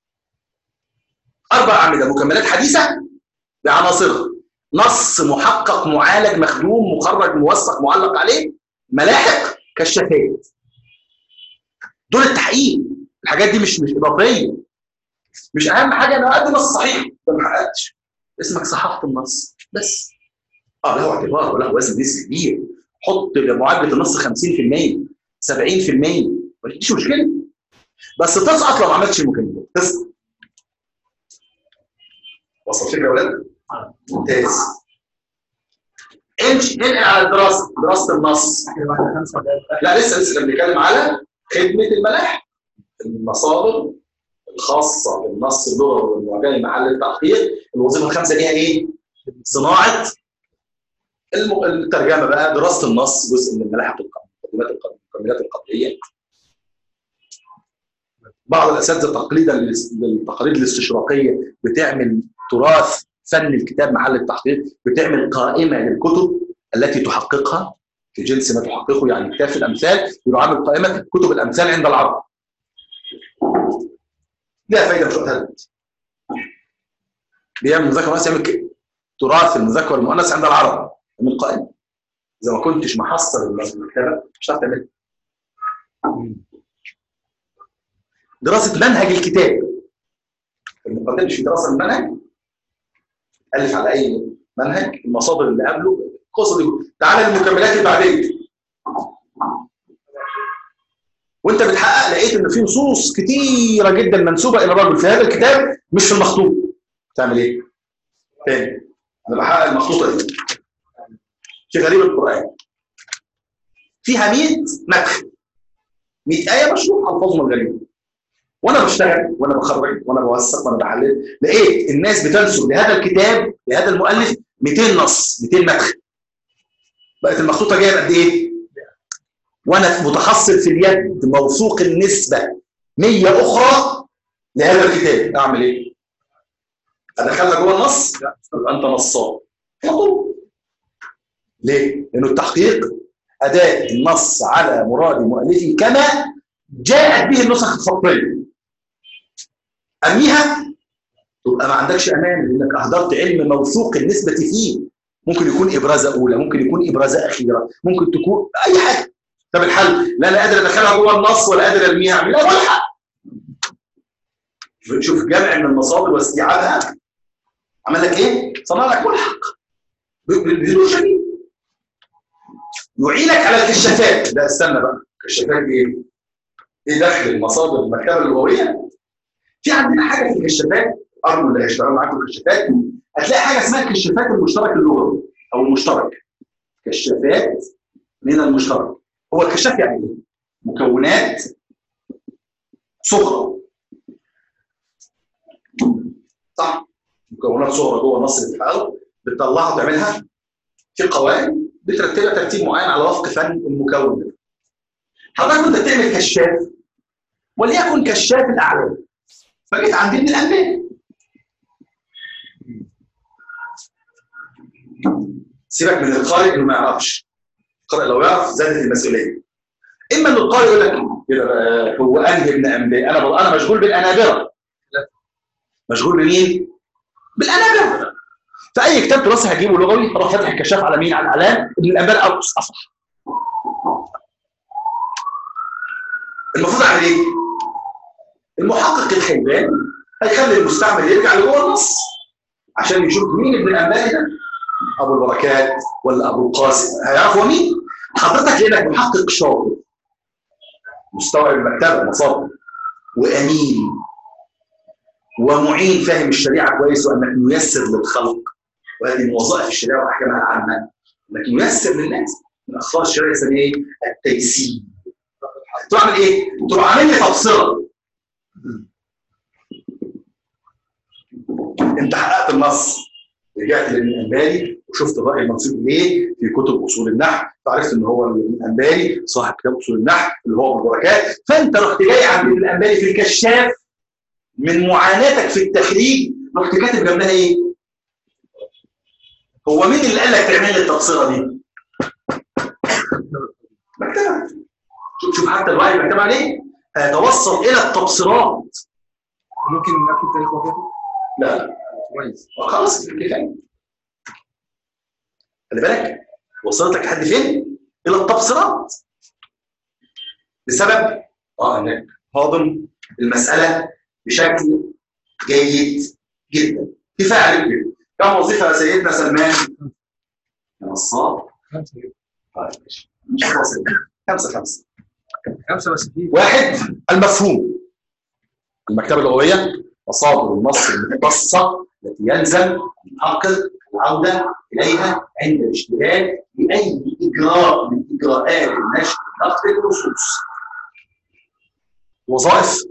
اربع اعمده مكملات حديثه بعناصرها نص محقق معالج مخدوم مخرج موثق معلق عليه ملاحق كشافات دول التحقيق الحاجات دي مش مش اضافيه مش اهم حاجه انا اقدم نص صحيح ده ما حققتش اسمك صححت النص بس اه له اعتبار وله وزن نسبي كبير حط معادله النص 50% 70% ما فيش مشكله بس تسقط لو ما عملتش المكملات تسقط وصل الفكره يا ولاد؟ ممتاز امشي انقل على الدراسه دراسه النص لا لسه لسه بنتكلم على خدمه الملاحق المصادر الخاصه بالنص اللغوي والمعجمي محل التحقيق الوظيفه الخامسه ليها ايه؟ صناعه الم- الترجمه بقى دراسه النص جزء من الملاحق القانونيه المقدمات القانونيه المكملات القانونيه بعض الاساتذه تقليدا للس- للتقاليد الاستشراقيه بتعمل تراث فن الكتاب محل التحقيق بتعمل قائمه للكتب التي تحققها في جنس ما تحققه يعني كتاب الامثال يبقى عامل قائمه كتب الامثال عند العرب ليها فايده مش وقتها دلوقتي. بيعمل مذاكره مؤنث يعمل ك- تراث المذكر والمؤنث عند العرب من قائمه اذا ما كنتش محصل المكتبه مش هتعرف تعملها دراسه منهج الكتاب المقدمه مش في دراسه المنهج الف على اي منهج المصادر اللي قبله القصه دي تعالى المكملات البعديه وانت بتحقق لقيت ان في نصوص كتيره جدا منسوبه الى الرجل في هذا الكتاب مش في المخطوط تعمل ايه؟ تاني انا بحقق المخطوطه دي في غريب القران فيها 100 مدخل 100 ايه مشروح الفاظهم الغريبه وانا بشتغل وانا بخرج وانا بوثق وانا بحلل لقيت الناس بتنسب لهذا الكتاب لهذا المؤلف 200 نص 200 مدخل بقت المخطوطه جايه قد ايه؟ وانا متحصل في اليد موثوق النسبه 100 اخرى لهذا الكتاب اعمل ايه؟ ادخلها جوه النص؟ لا يبقى انت نصاب مطلوب ليه؟ لانه التحقيق اداه النص على مراد مؤلفه كما جاءت به النسخ الخطيه ارميها تبقى ما عندكش امان لانك اهدرت علم موثوق النسبه فيه ممكن يكون ابرازه اولى ممكن يكون ابرازه اخيره ممكن تكون اي حاجه طب الحل لا انا قادر ادخلها جوه النص ولا قادر ارميها اعمل لا ملحق شوف جمع من المصادر واستيعابها عمل لك ايه؟ صنع لك ملحق بدون شديد يعينك على الكشافات لا استنى بقى الكشافات دي ايه؟ ايه دخل المصادر المكتبه اللغويه؟ في عندنا حاجه في الكشافات ارجو اللي هيشتغل معاكم في الكشافات هتلاقي حاجه اسمها الكشافات المشترك اللغوي او المشترك كشافات من المشترك هو الكشاف يعني ايه؟ مكونات صغرى صح مكونات صغرى جوه النص اللي بتحققه بتطلعها وتعملها في قوائم بترتبها ترتيب معين على وفق فن المكون ده حضرتك كنت بتعمل كشاف وليكن كشاف الاعلام فجيت عند ابن الانبياء سيبك من القارئ اللي ما يعرفش القارئ لو يعرف زادت المسؤوليه اما ان القارئ يقول لك كده بقى هو انهي ابن انبياء انا بل... انا مشغول بالانابره مشغول بمين؟ بالانابره فاي كتاب دراسي هجيبه لغوي اروح فاتح الكشاف على مين؟ على الاعلام ابن الانبياء او اصح المفروض اعمل ايه؟ المحقق الخيبان هيخلي المستعمل يرجع لجوه النص عشان يشوف مين ابن الانباء ده ابو البركات ولا ابو القاسم هيعرف هو مين حضرتك لانك محقق شاطر مستوعب المكتبه مصادر وامين ومعين فاهم الشريعه كويس وانك ميسر للخلق وهذه من وظائف الشريعه واحكامها العامه انك ميسر للناس من اخطاء الشريعه يسمى ايه؟ التيسير تعمل ايه؟ تروح عامل لي تبصره انت حققت النص رجعت للانباري وشفت الراي المنصوب ليه في كتب اصول النحو فعرفت ان هو الانباري صاحب كتاب اصول النحو اللي هو ابو البركات فانت رحت جاي عند الانباري في الكشاف من معاناتك في التخريج رحت كاتب جنبها ايه؟ هو مين اللي قال لك تعمل لي التبصره دي؟ مكتبه شوف شوف حتى الوعي مكتوب عليه هيتوصل الى التبصيرات ممكن نقفل تاريخ وفاته؟ لا لا كويس خلاص كفايه خلي بالك وصلت لك لحد فين؟ الى التبصيرات بسبب اه انك هاضم المساله بشكل جيد جدا كفايه عليك كده كم وظيفه يا سيدنا سلمان؟ نصاب خمسة كده. طيب ماشي مش خمسه خمسه خمسه خمسة بس في واحد المفهوم المكتبة اللغوية مصادر النص المختصة التي يلزم المحقق العودة إليها عند الاشتغال بأي إجراء من إجراءات النشر نقد النصوص وظائف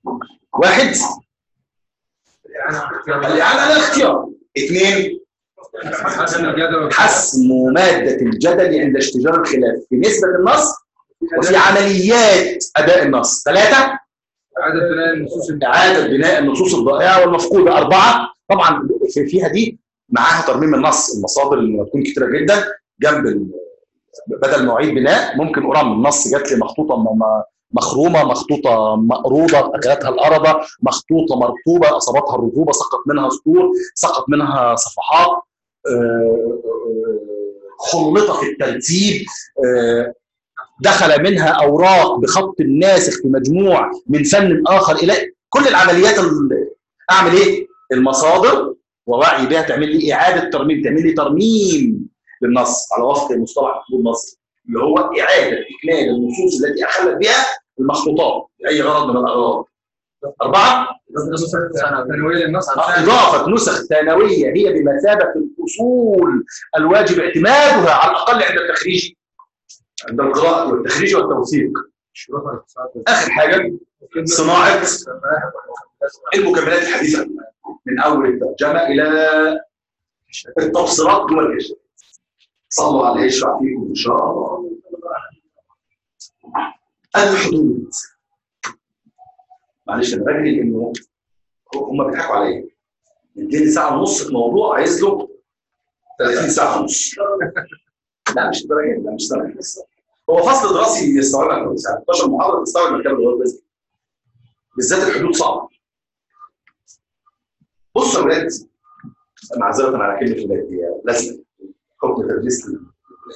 واحد الإعانة على اختيار الإعانة على الاختيار اثنين حسن الجدل حسم مادة الجدل عند اشتجار الخلاف في نسبة النص وفي عمليات أداء النص ثلاثة إعادة بناء النصوص إعادة بناء النصوص الضائعة والمفقودة أربعة طبعا في فيها دي معاها ترميم النص المصادر اللي تكون كتيرة جدا جنب ال- بدل مواعيد بناء ممكن أرمم النص جات لي مخطوطة م- م- مخرومة مخطوطة مقروضة أكلتها الأرضة مخطوطة مرطوبة أصابتها الرطوبة سقط منها سطور سقط منها صفحات آه، آه، خلطة في الترتيب آه، دخل منها أوراق بخط الناسخ في مجموع من فن آخر إلى كل العمليات ال- أعمل إيه؟ المصادر ووعي بها تعمل لي إعادة ترميم تعمل لي ترميم للنص على وفق مصطلح الحدود المصري اللي هو إعادة إكمال النصوص التي أخلت بها المخطوطات لأي غرض من الأغراض أربعة ثانوية للنص آه، إضافة نسخ ثانوية هي بمثابة الأصول الواجب اعتمادها على الأقل عند التخريج عند القراءة والتخريج والتوثيق آخر حاجة صناعة المكملات الحديثة من أول الترجمة إلى التبصيرات جوه الكشف صلوا على يشفع فيكم إن شاء الله الحدود معلش أنا بجري إنه هم بيضحكوا عليا مديني ساعة ونص في موضوع عايز له 30 ساعة ونص لا مش الدرجة لا مش درجة هو فصل دراسي يستوعبها كويس 11 محاضرة تستوعب مكتبة الغرب بس بالذات الحدود صعبة بصوا يا ولاد معذرة على كلمة ولاد هي لازمة حكم تدريس الولاد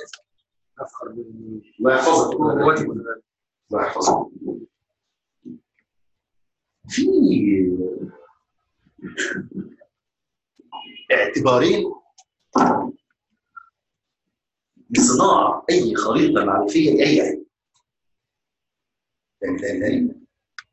الله يحفظك الله يحفظك في اعتبارين لصناعة أي خريطة معرفية لأي علم. يعني تاني تاني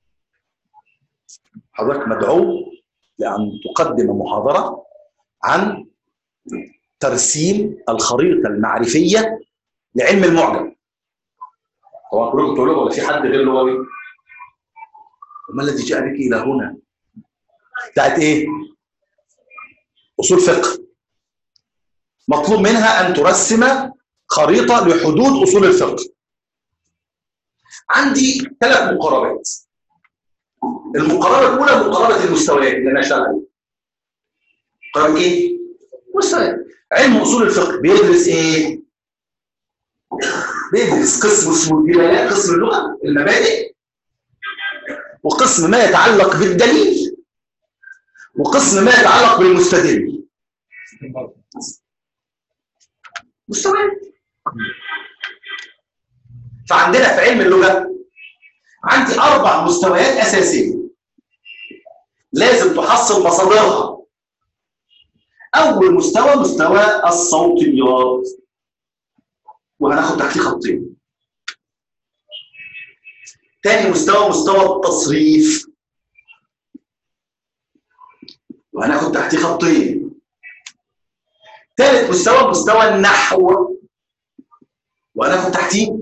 حضرتك مدعو لأن تقدم محاضرة عن ترسيم الخريطة المعرفية لعلم المعجم. طبعا كلكم تقولوا ولا في حد غير لغوي؟ وما الذي جاء بك إلى هنا؟ بتاعت إيه؟ أصول فقه. مطلوب منها أن ترسم خريطة لحدود أصول الفقه. عندي ثلاث مقاربات. المقاربة الأولى مقاربة المستويات اللي أنا أشتغل عليها. مقاربة إيه؟ مستويات. علم أصول الفقه بيدرس إيه؟ بيدرس قسم اسمه الدلالات، قسم اللغة، المبادئ. وقسم ما يتعلق بالدليل. وقسم ما يتعلق بالمستدل. مستويات. فعندنا في علم اللغة عندي أربع مستويات أساسية لازم تحصل مصادرها أول مستوى مستوى الصوتيات وهناخد تحتيه خطين تاني مستوى مستوى التصريف وهناخد تحتيه خطين ثالث مستوى مستوى النحو وهناخد تحتيه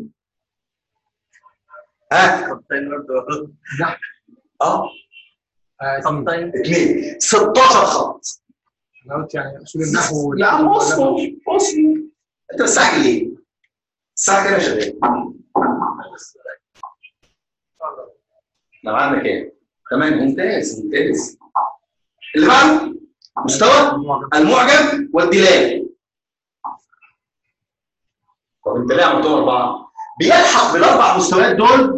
ها خطين برضه اه آه، خطين اثنين 16 خط انا قلت يعني اصول النحو يا عم اصبر اصبر انت مستعجل ليه؟ الساعه كام يا شباب؟ لو عندنا كام؟ تمام ممتاز ممتاز اللي بعده مستوى المعجم والدلاله طب انت ليه عملتهم اربعه؟ بيلحق بالاربع مستويات دول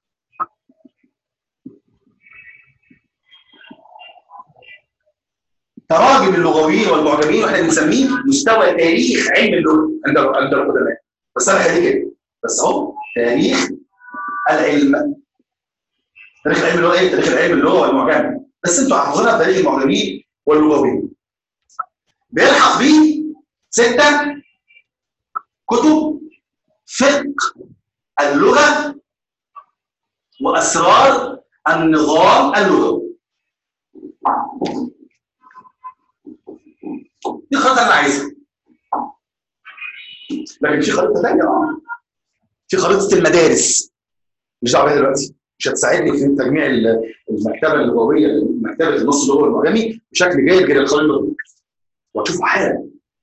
تراجم اللغويين والمعجمين واحنا بنسميه مستوى تاريخ علم اللغه عند عند القدماء بس انا خليه كده بس اهو تاريخ العلم تاريخ العلم اللي هو ايه؟ تاريخ العلم اللغه والمعجم بس انتوا حافظينها تاريخ المعجمين واللغويين بيلحق بيه سته كتب فقه اللغه واسرار النظام اللغوي دي الخريطه اللي انا عايزها لكن في خريطه ثانيه اه في خريطه المدارس مش دعوه بيها دلوقتي مش هتساعدني في تجميع ال- المكتبه اللغويه مكتبه النص اللغوي المعجمي بشكل جيد غير الخريطه دي وهتشوفوا حالا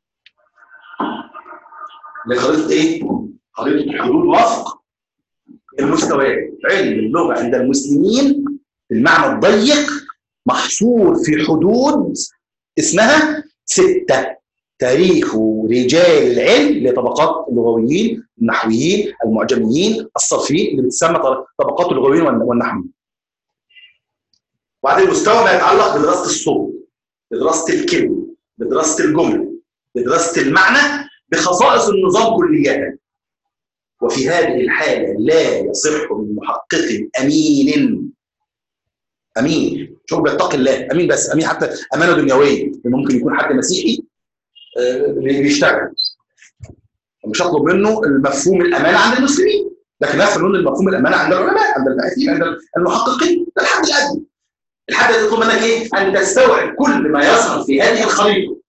لخريطه ايه؟ خريطه حدود وفق المستويات علم اللغه عند المسلمين المعنى الضيق محصور في حدود اسمها سته تاريخ رجال العلم لطبقات اللغويين النحويين المعجميين الصرفيين اللي بتسمى طبقات اللغويين والنحويين وبعدين المستوى ما يتعلق بدراسه الصوت بدراسه الكلمه بدراسه الجمله بدراسه المعنى بخصائص النظام كلية وفي هذه الحالة لا يصح من محقق أمين أمين شوف بيتقي الله أمين بس أمين حتى أمانة دنيوية ممكن يكون حد مسيحي بيشتغل مش هطلب منه المفهوم الأمانة عند المسلمين لكن افهم منه المفهوم الأمانة عند العلماء عند الباحثين عند المحققين ده الحد الأدنى الحد اللي يطلب منك إيه؟ أن تستوعب كل ما يظهر في هذه الخريطة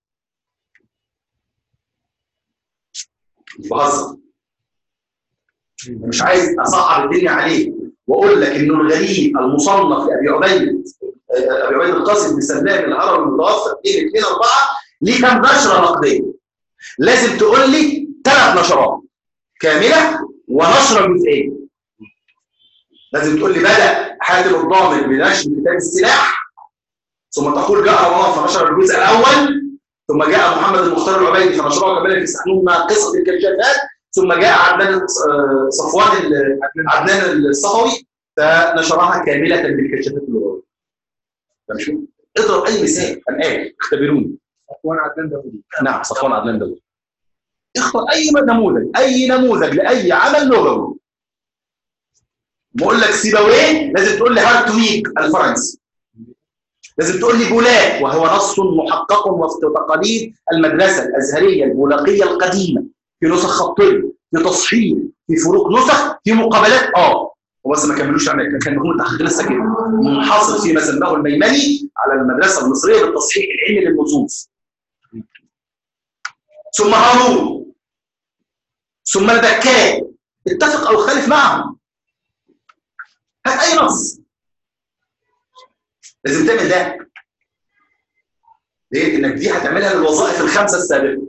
بهزر مش عايز اصعب الدنيا عليك واقول لك انه الغريب المصنف لابي عبيد ابي عبيد القاسم بن سلام الهرم المتوفى 2 2 4 ليه كام نشره نقديه لازم تقول لي ثلاث نشرات كامله ونشره جزئيه لازم تقول لي بدا حاتم الضامن بنشر كتاب السلاح ثم تقول جاء رمضان فنشر الجزء الاول ثم جاء محمد المختار العبيدي فنشره كاملا في سحنون قصه الكشافات ثم جاء عدنان صفوان عدنان الصفوي فنشرها كامله بالكشافات اللغويه مش اضرب اي مثال الان اختبروني صفوان عدنان داوودي نعم صفوان عدنان داوودي اختر اي نموذج اي نموذج لاي عمل لغوي بقول لك سيبويه لازم تقول لي هارتويج الفرنسي لازم تقول لي بولاق وهو نص محقق وفق تقاليد المدرسه الازهريه البولاقيه القديمه في نسخ خطيه في تصحيح في فروق نسخ في مقابلات اه وبس ما كملوش عمل كان مهم التحقيق لسه كده منحصر فيما سماه الميمني على المدرسه المصريه بالتصحيح العلمي للنصوص ثم هارون ثم البكاء اتفق او اختلف معهم هات اي نص لازم تعمل ده ليه؟ انك دي هتعملها للوظائف الخمسه السابقه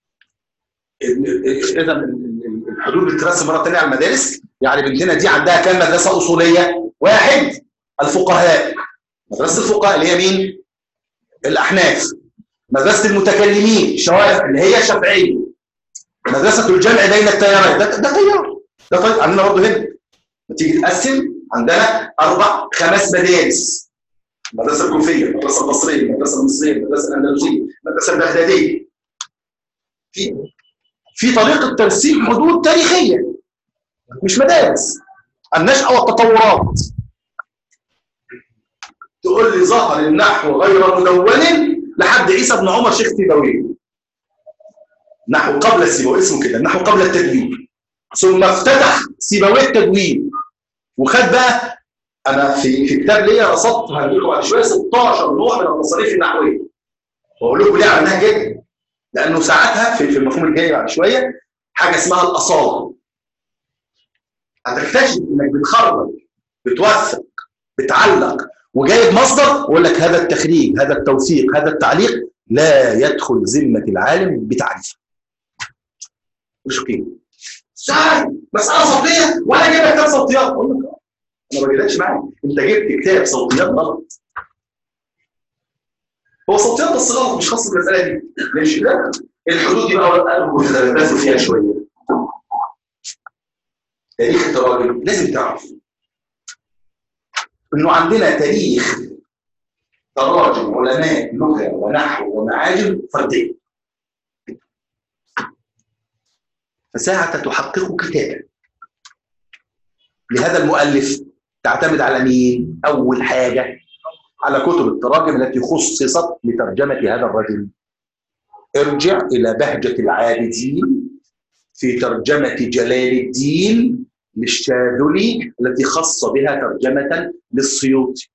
اذا الحدود بتترسم مره ثانيه على المدارس يعني بنتنا دي عندها كام مدرسه اصوليه؟ واحد الفقهاء مدرسه الفقهاء اللي هي مين؟ الاحناف مدرسه المتكلمين الشوارع اللي هي الشافعيه مدرسه الجمع بين التيارات ده ده تيار ده طيب عندنا برضه هنا ما تيجي تقسم عندنا اربع خمس مدارس المدرسه الكوفيه المدرسه البصريه المدرسه المصريه المدرسه الاندلسيه المدرسه البغداديه في في طريقه ترسيم حدود تاريخيه مش مدارس النشأة والتطورات تقول لي ظهر النحو غير مدون لحد عيسى بن عمر شيخ سيبويه نحو قبل السيبويه اسمه كده النحو قبل التدوين ثم افتتح سيبويه التدوين وخد بقى انا في في كتاب ليا رصدت هقول لكم بعد شويه 16 نوع من التصاريف النحويه واقول لكم ليه عملناها جدا لانه ساعتها في, في المفهوم الجاي بعد شويه حاجه اسمها الاصاله هتكتشف انك بتخرج بتوثق بتعلق وجايب مصدر ويقول لك هذا التخريج هذا التوثيق هذا التعليق لا يدخل ذمه العالم بتعريفه مش كده ازاي مساله صوتيه وانا جايب كتاب صوتيات اقول لك انا ما بجيلكش معاك انت جبت كتاب صوتيات غلط هو صوتيات بس غلط مش خاص بالمساله دي ماشي لا الحدود دي بقى متدرسوا فيها شويه تاريخ التراجم لازم تعرف انه عندنا تاريخ تراجم علماء لغه ونحو ومعاجم فرديه فساعة تحقق كتابا لهذا المؤلف تعتمد على مين؟ أول حاجة على كتب التراجم التي خصصت لترجمة هذا الرجل ارجع إلى بهجة العابدين في ترجمة جلال الدين للشاذلي التي خص بها ترجمة للسيوطي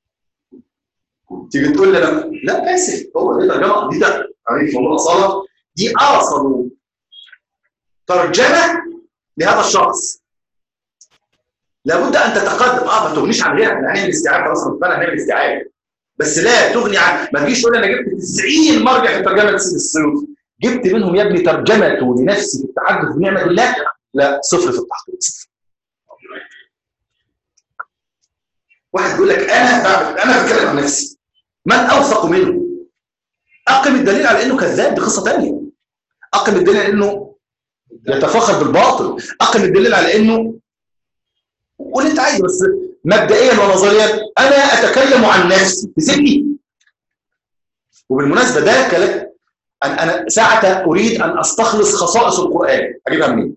تيجي تقول لي لا لا اسف هو دي ترجمه دي تعريف موضوع الاصاله دي اصل ترجمه لهذا الشخص لابد ان تتقدم اه ما تغنيش عن غيرك احنا هنعمل استيعاب خلاص اتفقنا هنعمل استيعاب بس لا تغني عن ما تجيش تقول انا جبت 90 مرجع في ترجمه السيوطي جبت منهم يا ابني ترجمته لنفسي في التحدث بنعمه الله لا صفر في التحقيق صفر واحد يقول لك انا بعمل انا بتكلم عن نفسي من اوثق منه اقم الدليل على انه كذاب دي قصه ثانيه اقم الدليل على انه يتفاخر بالباطل اقم الدليل على انه قول انت عايز بس مبدئيا ونظريا انا اتكلم عن نفسي بسني وبالمناسبه ده كلام انا انا ساعه اريد ان استخلص خصائص القران اجيبها منين؟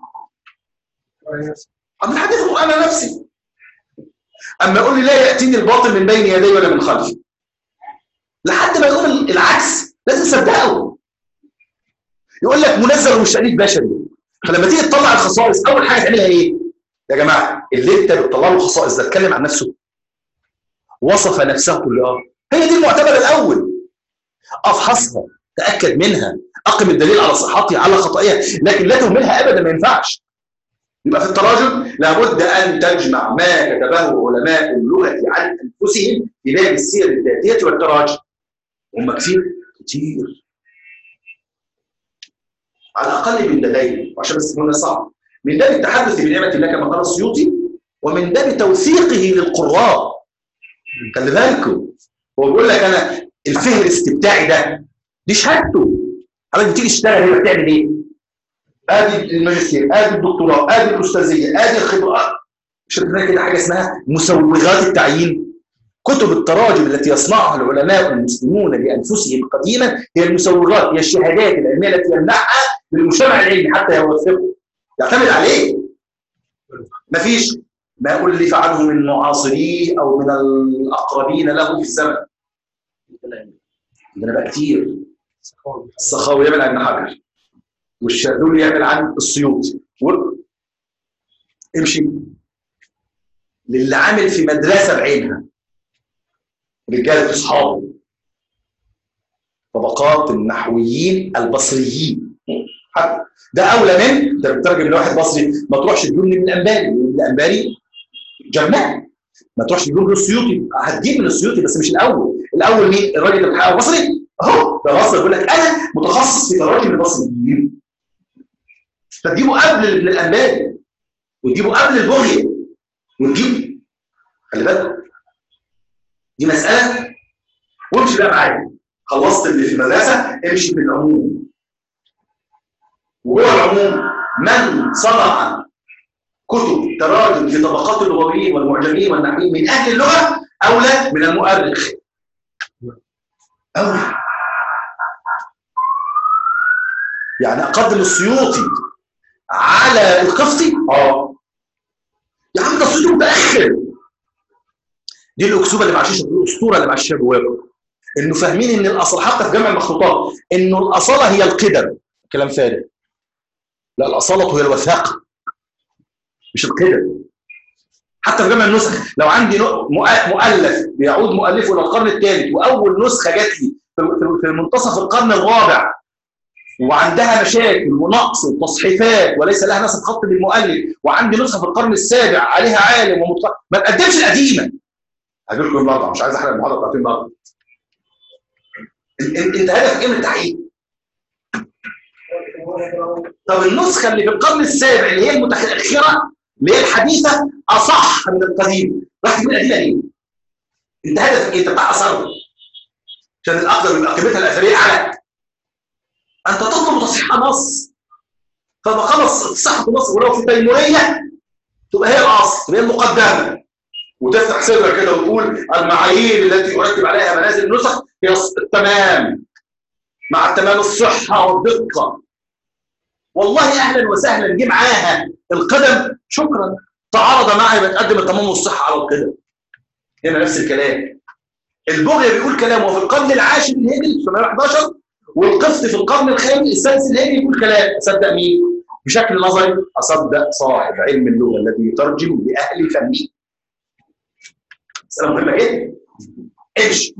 من حديث القران أنا نفسي اما يقول لي لا ياتيني الباطل من بين يدي ولا من خلفي لحد ما يقول العكس لازم تصدقه يقول لك منزل مش تأليف بشري فلما تيجي تطلع الخصائص اول حاجه تعملها ايه يا جماعه اللي انت بتطلع له الخصائص ده اتكلم عن نفسه وصف نفسه كل اه هي دي المعتبر الاول افحصها تاكد منها اقم الدليل على صحتها على خطئها لكن لا تهملها ابدا ما ينفعش يبقى في التراجم لابد ان تجمع ما كتبه علماء اللغه عن انفسهم في باب السير الذاتيه والتراجم هم كتير كتير على الاقل من لديه وعشان بس هنا صعب من باب التحدث بنعمه الله كما قال السيوطي ومن باب توثيقه للقراء خلي بالكم هو بيقول لك انا الفهرست بتاعي ده دي شهادته حضرتك بتيجي تشتغل هنا بتعمل ايه؟ ادي الماجستير ادي الدكتوراه ادي الاستاذيه ادي الخبرات مش كده حاجه اسمها مسوغات التعيين كتب التراجم التي يصنعها العلماء المسلمون لانفسهم قديما هي المسوغات هي الشهادات العلميه التي يمنحها للمجتمع العلمي حتى يوثقه يعتمد عليه مفيش ما ألف عنه من معاصريه أو من الأقربين له في الزمن عندنا بقى كتير السخاوي يعمل عن حجر والشاذلي يعمل عن السيوطي و... امشي للي عامل في مدرسة بعينها رجالة أصحابه طبقات النحويين البصريين حتى ده اولى من انت بتترجم لواحد بصري ما تروحش تجيب من الانباري الانباري جماع ما تروحش تجيب من السيوطي هتجيب من السيوطي بس مش الاول الاول مين الراجل اللي بيحقق بصري اهو ده بصري بيقول لك انا متخصص في تراجم البصريين فتجيبه قبل ابن الانباري وتجيبه قبل البغيه وتجيب خلي بالك دي مساله وامشي بقى معايا خلصت اللي في المدرسه امشي في العموم وهو العموم من صنع كتب تراجم في طبقات اللغويين والمعجمين والنحويين من اهل اللغه اولى من المؤرخ اولى يعني اقدم السيوطي على القفطي اه يا عم ده السيوطي متاخر دي الاكسوبه اللي معششه الاسطوره اللي معششه جواكم انه فاهمين ان الاصل حتى في جمع المخطوطات انه الاصاله هي القدم كلام فارغ لا الأصالة هي الوثاقة مش القدم حتى في جمع النسخ لو عندي مؤلف بيعود مؤلفه الى القرن الثالث واول نسخه جات لي في منتصف القرن الرابع وعندها مشاكل ونقص وتصحيفات وليس لها نسخ خط بالمؤلف وعندي نسخه في القرن السابع عليها عالم ومتق... ما تقدمش القديمه هجيب لكم النهارده مش عايز احرق المحاضره بتاعتي النهارده انت هدفك ايه من التحقيق؟ طب النسخة اللي في القرن السابع اللي هي المتأخرة اللي هي الحديثة أصح من القديم راح تجيب القديمة ليه؟ أنت هدفك إيه؟ أنت بتاع أثر عشان الأقدر من قيمتها الأثرية أعلى أنت تطلب تصحيح نص فما خلص صحة النص ولو في تيمورية تبقى هي الأصل تبقى هي المقدمة وتفتح صدرك كده وتقول المعايير التي يرتب عليها منازل النسخ هي التمام مع التمام الصحة والدقة والله اهلا وسهلا جه معاها القدم شكرا تعارض معي بتقدم التمام والصحه على القدم هنا نفس الكلام البغيه بيقول كلام وفي القرن العاشر الهجري 1911 والقسط في القرن الخامس السادس الهجري يقول كلام اصدق مين؟ بشكل نظري اصدق صاحب علم اللغه الذي يترجم لاهل فنه مساله مهمه جدا امشي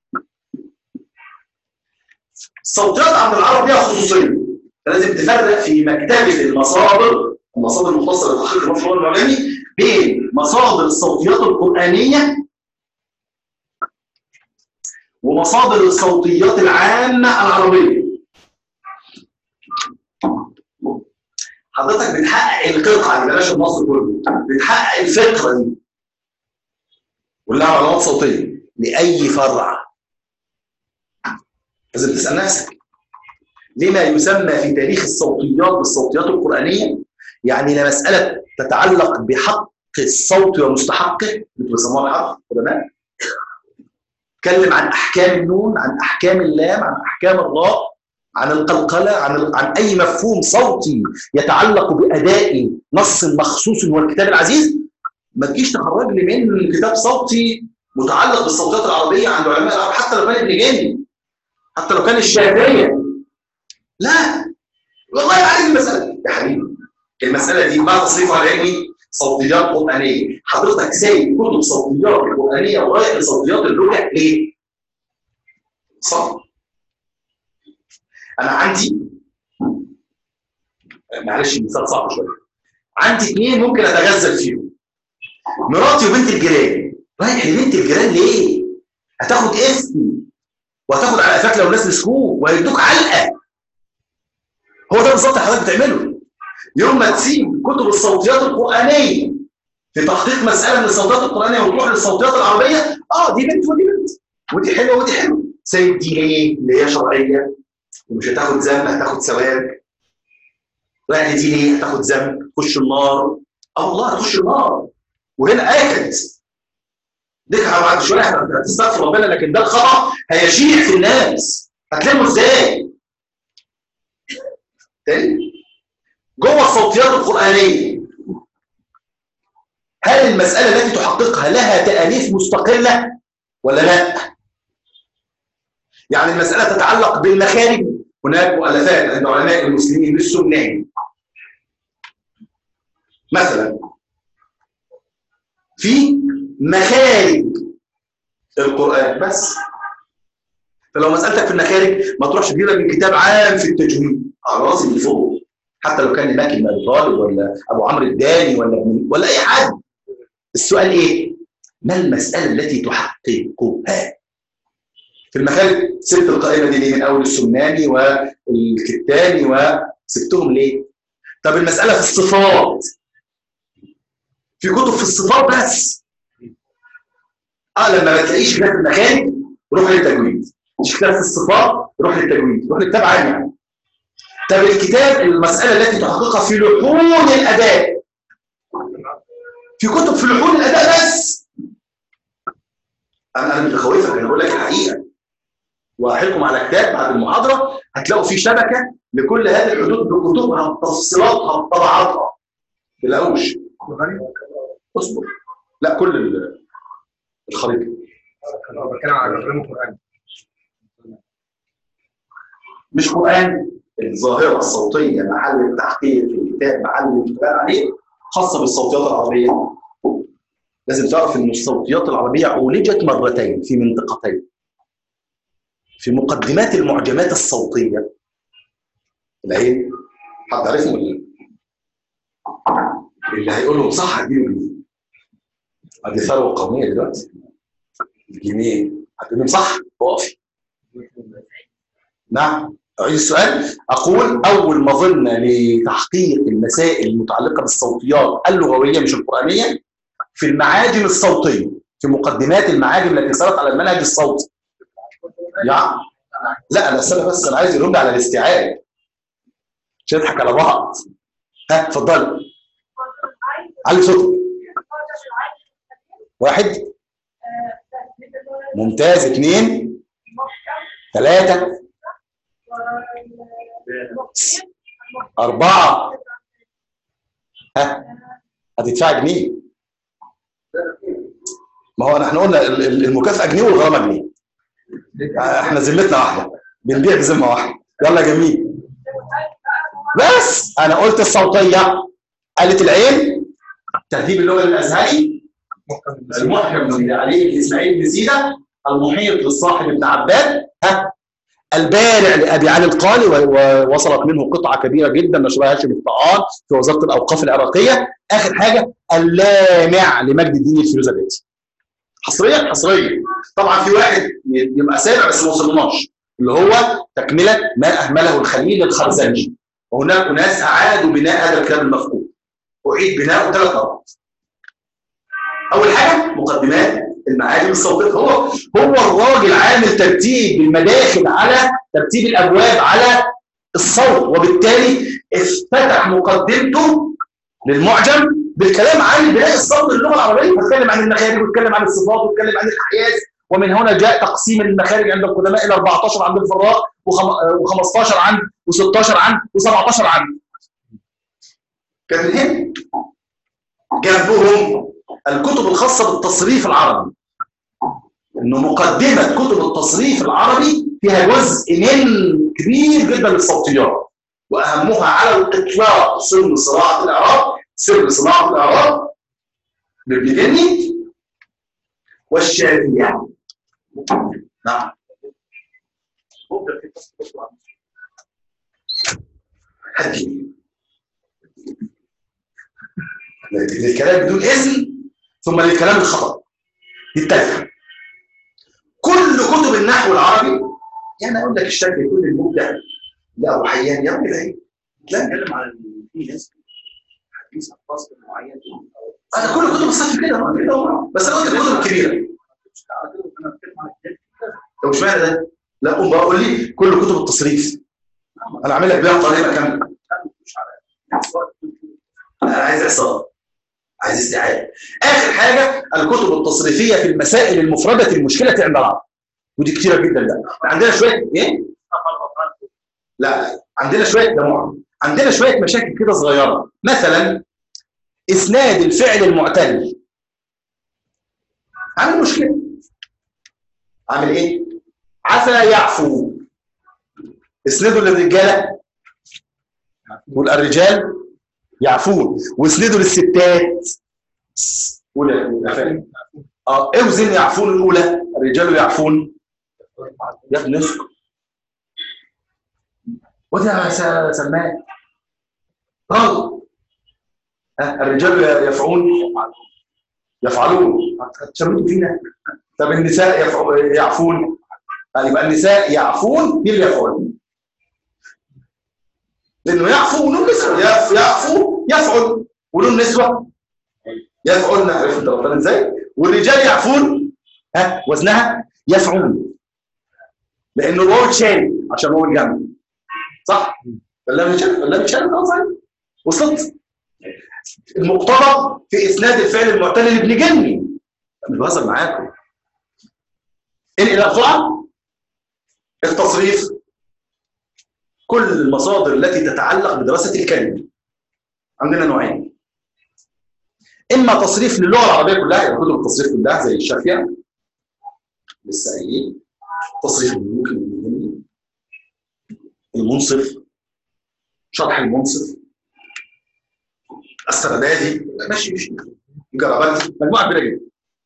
الصوتيات عند العرب ليها خصوصيه فلازم تفرق في مكتبه المصادر المصادر المختصه لتحقيق المفهوم المعجمي بين مصادر الصوتيات القرانيه ومصادر الصوتيات العامه العربيه حضرتك بتحقق القطعه دي بلاش النص كله بتحقق الفكره دي ولها علامات صوتيه لاي فرع لازم تسال نفسك لما يسمى في تاريخ الصوتيات بالصوتيات القرانيه يعني لا مساله تتعلق بحق الصوت ومستحقه اللي بيسموها الحرف علماء اتكلم عن احكام النون عن احكام اللام عن احكام الراء عن القلقله عن عن اي مفهوم صوتي يتعلق باداء نص مخصوص هو الكتاب العزيز ما تجيش تخرج لي من كتاب صوتي متعلق بالصوتيات العربيه عند علماء العرب حتى لو كان ابن جني حتى لو كان الشافعيه لا والله ما عارف المساله يا حبيبي المساله دي ما تصريفها العلمي صوتيات قرانيه حضرتك سايب كتب صوتيات قرانيه ورايح لصوتيات اللغه ليه؟ صح انا عندي معلش المثال صعب شويه عندي اثنين ممكن اتغزل فيهم مراتي وبنت الجيران رايح لبنت الجيران ليه؟ هتاخد اسمي وهتاخد على قفاك لو الناس مسكوك وهيدوك علقه هو ده بالظبط اللي حضرتك بتعمله يوم ما تسيب كتب الصوتيات القرانيه في تحقيق مساله من الصوتيات القرانيه وتروح للصوتيات العربيه اه دي بنت ودي بنت ودي حلوه ودي حلوه سيب دي ليه؟ اللي هي شرعيه ومش هتاخد ذنب هتاخد ثواب رايح دي ليه؟ هتاخد ذنب تخش النار اه والله هتخش النار وهنا اكد ديك بعد شويه هتستغفر ربنا لكن ده الخطا هيشيع في الناس هتلمه ازاي؟ تاني جوه الصوتيات القرآنية هل المسألة التي تحققها لها تأليف مستقلة ولا لا؟ يعني المسألة تتعلق بالمخارج هناك مؤلفات عند علماء المسلمين للسنان مثلا في مخارج القرآن بس فلو مسألتك في المخارج ما تروحش تجيبها من كتاب عام في التجويد على راسي من فوق حتى لو كان ماكي بن ابي طالب ولا ابو عمرو الداني ولا ابن ولا اي حد السؤال ايه؟ ما المساله التي تحققها؟ في المخارج سبت القائمه دي ليه من اول السماني والكتاني وسبتهم ليه؟ طب المساله في الصفات في كتب في الصفات بس اه لما ما تلاقيش كتاب في المخارج روح للتجويد مش كتاب في الصفات روح للتجويد روح لكتاب عام يعني طب الكتاب المسألة التي تحققها في لحون الأداء في كتب في لحون الأداء بس أنا أنا مش بخوفك أنا بقول لك الحقيقة وأحلكم على كتاب بعد المحاضرة هتلاقوا في شبكة لكل هذه الحدود بكتبها بتفصيلاتها بطبعاتها ما تلاقوش اصبر لا كل الخريطة انا بتكلم على علوم القران مش قرآن الظاهرة الصوتية محل التحقيق في الكتاب محل الاتفاق عليه خاصة بالصوتيات العربية لازم تعرف ان الصوتيات العربية عولجت مرتين في منطقتين في مقدمات المعجمات الصوتية العين حد عارفهم ولا لا؟ اللي هيقول لهم صح هديله جنيه ادي ثروة قومية دلوقتي الجنيه هتقول لهم صح اقفي نعم أعيد السؤال أقول أول مظنة لتحقيق المسائل المتعلقة بالصوتيات اللغوية مش القرآنية في المعاجم الصوتية في مقدمات المعاجم التي صارت على المنهج الصوتي يعني لا أنا استنى بس أنا عايز يرد على الاستيعاب مش نضحك على بعض ها اتفضل علي صوتك واحد ممتاز اثنين ثلاثة أربعة ها هتدفع جنيه ما هو احنا قلنا ال- ال- المكافأة جنيه والغرامة جنيه احنا ذمتنا واحدة بنبيع بذمة واحدة يلا جميل بس انا قلت الصوتية قالت العين تهذيب اللغة الأزهري المحرم من علي بن اسماعيل بن سيدة المحيط للصاحب ابن عباد ها البارع لابي علي القالي و- ووصلت منه قطعه كبيره جدا نشرها هاشم الطعان في وزاره الاوقاف العراقيه اخر حاجه اللامع لمجد الدين الفيروزابيتي حصريا حصريا طبعا في واحد يبقى سابع بس ما وصلناش اللي هو تكمله ما اهمله الخليل الخرزنجي وهناك اناس اعادوا بناء هذا الكلام المفقود اعيد بناؤه ثلاث مرات اول حاجه مقدمات المعاجم الصوتيه هو هو الراجل عامل ترتيب المداخل على ترتيب الابواب على الصوت وبالتالي افتتح مقدمته للمعجم بالكلام عن بناء الصوت للغه العربيه فاتكلم عن المخارج واتكلم عن الصفات واتكلم عن الاحياز ومن هنا جاء تقسيم المخارج عند القدماء الى 14 عند الفراء و15 عند و16 عند و17 عند كان من هنا جنبهم الكتب الخاصه بالتصريف العربي انه مقدمه كتب التصريف العربي فيها جزء من كبير جدا للصوتيات واهمها على الاطلاق سر صناعه الاعراب سر صناعه الاعراب لابن جني والشافعي نعم هدي للكلام بدون اذن ثم للكلام الخطا دي التالتة كل كتب النحو العربي يعني اقول لك الشكل كل المبدع لا ابو حيان يا راجل اهي لا نتكلم عن في ناس حديث عن فصل معين انا كل كتب الصف كده كده بس انا قلت الكتب الكبيره انا بتكلم عن الكتاب طب مش معنى ده لا قوم بقى قول لي كل كتب التصريف انا عامل لك بيها قائمه كامله مش على انا عايز احصاء عايز استيعاب اخر حاجه الكتب التصريفيه في المسائل المفرده المشكله عند العرب ودي كتيره جدا ده عندنا شويه ايه لا عندنا شويه ده عندنا شويه مشاكل كده صغيره مثلا اسناد الفعل المعتل عامل مشكله عامل ايه عفا يعفو اسنده للرجاله قول الرجال يعفون واسنده للستات قول يا فاهم اه اوزن يعفون الاولى الرجال يعفون يا ابني اسكت وده يا سلمان غلط الرجال يفعون يفعلون هتشمتوا فينا طب النساء يفعو- يعفون آه، يبقى النساء يعفون هي اللي يفعلون لانه يعفو ونون نسوه يف- يعفو يفعل ونون نسوه يفعلن عرفت انت ربنا ازاي والرجال يعفون ها وزنها يفعون لانه الواو اتشال عشان هو الجمع صح ولا مش ولا مش خلاص عادي. وصلت المقتضى في اسناد الفعل المعتل لابن جني مش بهزر معاكم انقل بسرعه التصريف كل المصادر التي تتعلق بدراسه الكلمه عندنا نوعين اما تصريف للغه العربيه كلها يعني كتب التصريف كلها زي الشافعي لسه قايلين تصريف الملوك المهمين المنصف شرح المنصف السردادي ماشي ماشي جربات مجموعه كبيره جدا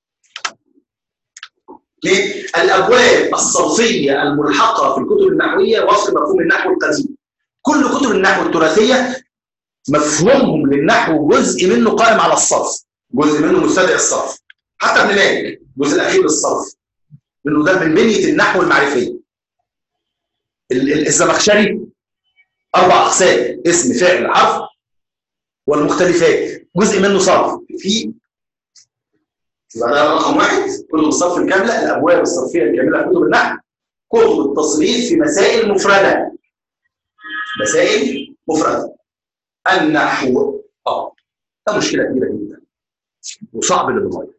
ليه؟ الابواب الصوفيه الملحقه في الكتب النحويه وفق مفهوم النحو القديم كل كتب النحو التراثيه مفهومهم للنحو جزء منه قائم على الصرف جزء منه مستدعي الصرف حتى ابن مالك الجزء الاخير للصرف لانه ده من بنيه النحو المعرفيه ال- ال- الزمخشري اربع اقسام اسم فعل حرف والمختلفات جزء منه صرف في يبقى ده رقم واحد كتب الصرف الكامله الابواب الصرفيه الكامله في كتب النحو كتب التصريف في مسائل مفرده مسائل مفرده النحو اه ده مشكله كبيره جدا وصعب للغايه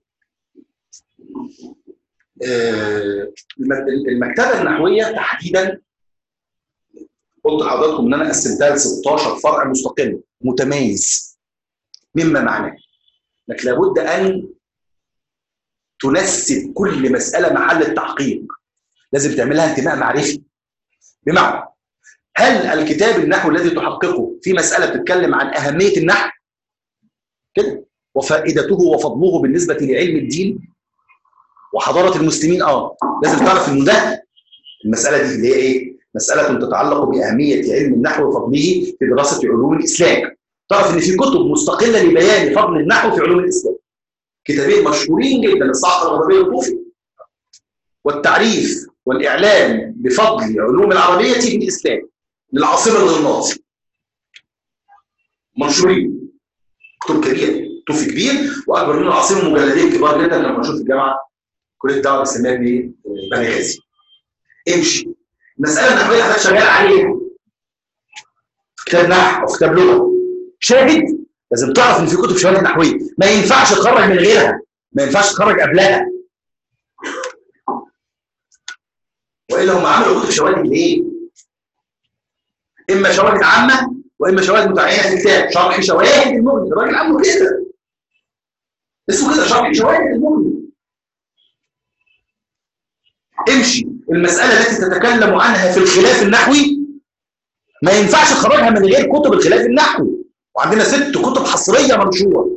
آه، الم- المكتبه النحويه تحديدا قلت لحضراتكم ان انا قسمتها ل 16 فرع مستقل متميز مما معناه انك لابد ان تنسب كل مساله محل التحقيق لازم تعملها انتماء معرفي بمعنى هل الكتاب النحو الذي تحققه في مساله بتتكلم عن اهميه النحو كده وفائدته وفضله بالنسبه لعلم الدين وحضاره المسلمين اه لازم تعرف انه ده المساله دي اللي هي ايه؟ مساله تتعلق باهميه علم النحو وفضله في دراسه علوم الاسلام. تعرف ان في كتب مستقله لبيان فضل النحو في علوم الاسلام. كتابين مشهورين جدا الصحراء الغربيه الكوفي والتعريف والاعلام بفضل علوم العربيه في الاسلام للعاصمه الغناطي. منشورين كتب كبيره توفي كبير واكبر منه عاصمه مجلدين كبار جدا لما منشور في الجامعه كليه الدعوه الاسلاميه دي بني غازي امشي المساله النحويه اللي حضرتك شغال عليها في كتاب نحو او في كتاب لغه شاهد لازم تعرف ان في كتب شواهد نحويه ما ينفعش تخرج من غيرها ما ينفعش تخرج قبلها والا هم عملوا كتب شواهد ليه؟ اما شواهد عامه واما شواهد متعينه في الكتاب شرح شواهد المغني الراجل عامله كده اسمه كده شرح شواهد المغني امشي المساله التي تتكلم عنها في الخلاف النحوي ما ينفعش تخرجها من غير كتب الخلاف النحوي وعندنا ست كتب حصريه منشوره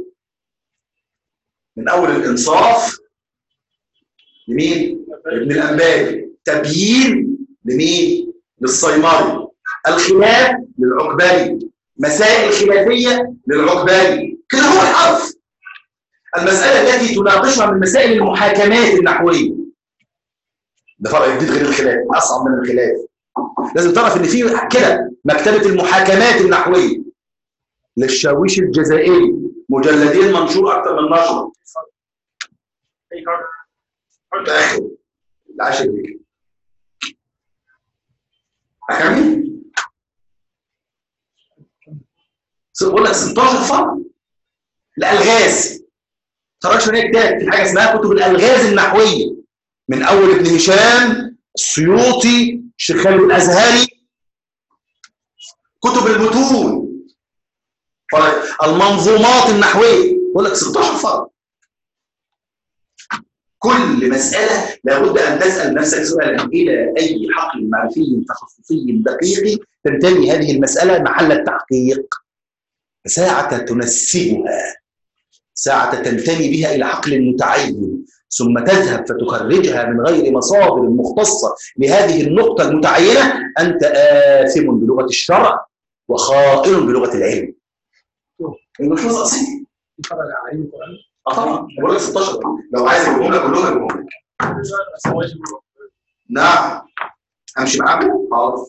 من اول الانصاف لمين؟ ابن الانباري تبيين لمين؟ للصيمري الخلاف للعقبري مسائل خلافيه للعقبري كده هو الحرف المساله التي تناقشها من مسائل المحاكمات النحويه ده فرق جديد غير الخلاف اصعب من الخلاف لازم تعرف ان في كده مكتبه المحاكمات النحويه للشاويش الجزائري مجلدين منشور اكثر من نشر اي حرف في اخر العاشر دي اكمل بقول لك 16 فرق الالغاز تراكش من كتاب في حاجه اسمها كتب الالغاز النحويه من اول ابن هشام السيوطي الشيخ خالد الازهري كتب المتون طيب المنظومات النحويه بقول لك 16 فرق كل مسألة لابد أن تسأل نفسك سؤالا إلى أي حقل معرفي تخصصي دقيق تنتمي هذه المسألة محل التحقيق ساعة تنسبها ساعة تنتمي بها إلى حقل متعين ثم تذهب فتخرجها من غير مصادر مختصة لهذه النقطة المتعينة أنت آثم بلغة الشرع وخائن بلغة العلم الملحوظ أصيل في فرق عليهم القران اه طبعا بقول لك 16 لو عايز اجيبهم لك كلهم اجيبهم لك نعم امشي معاكم حاضر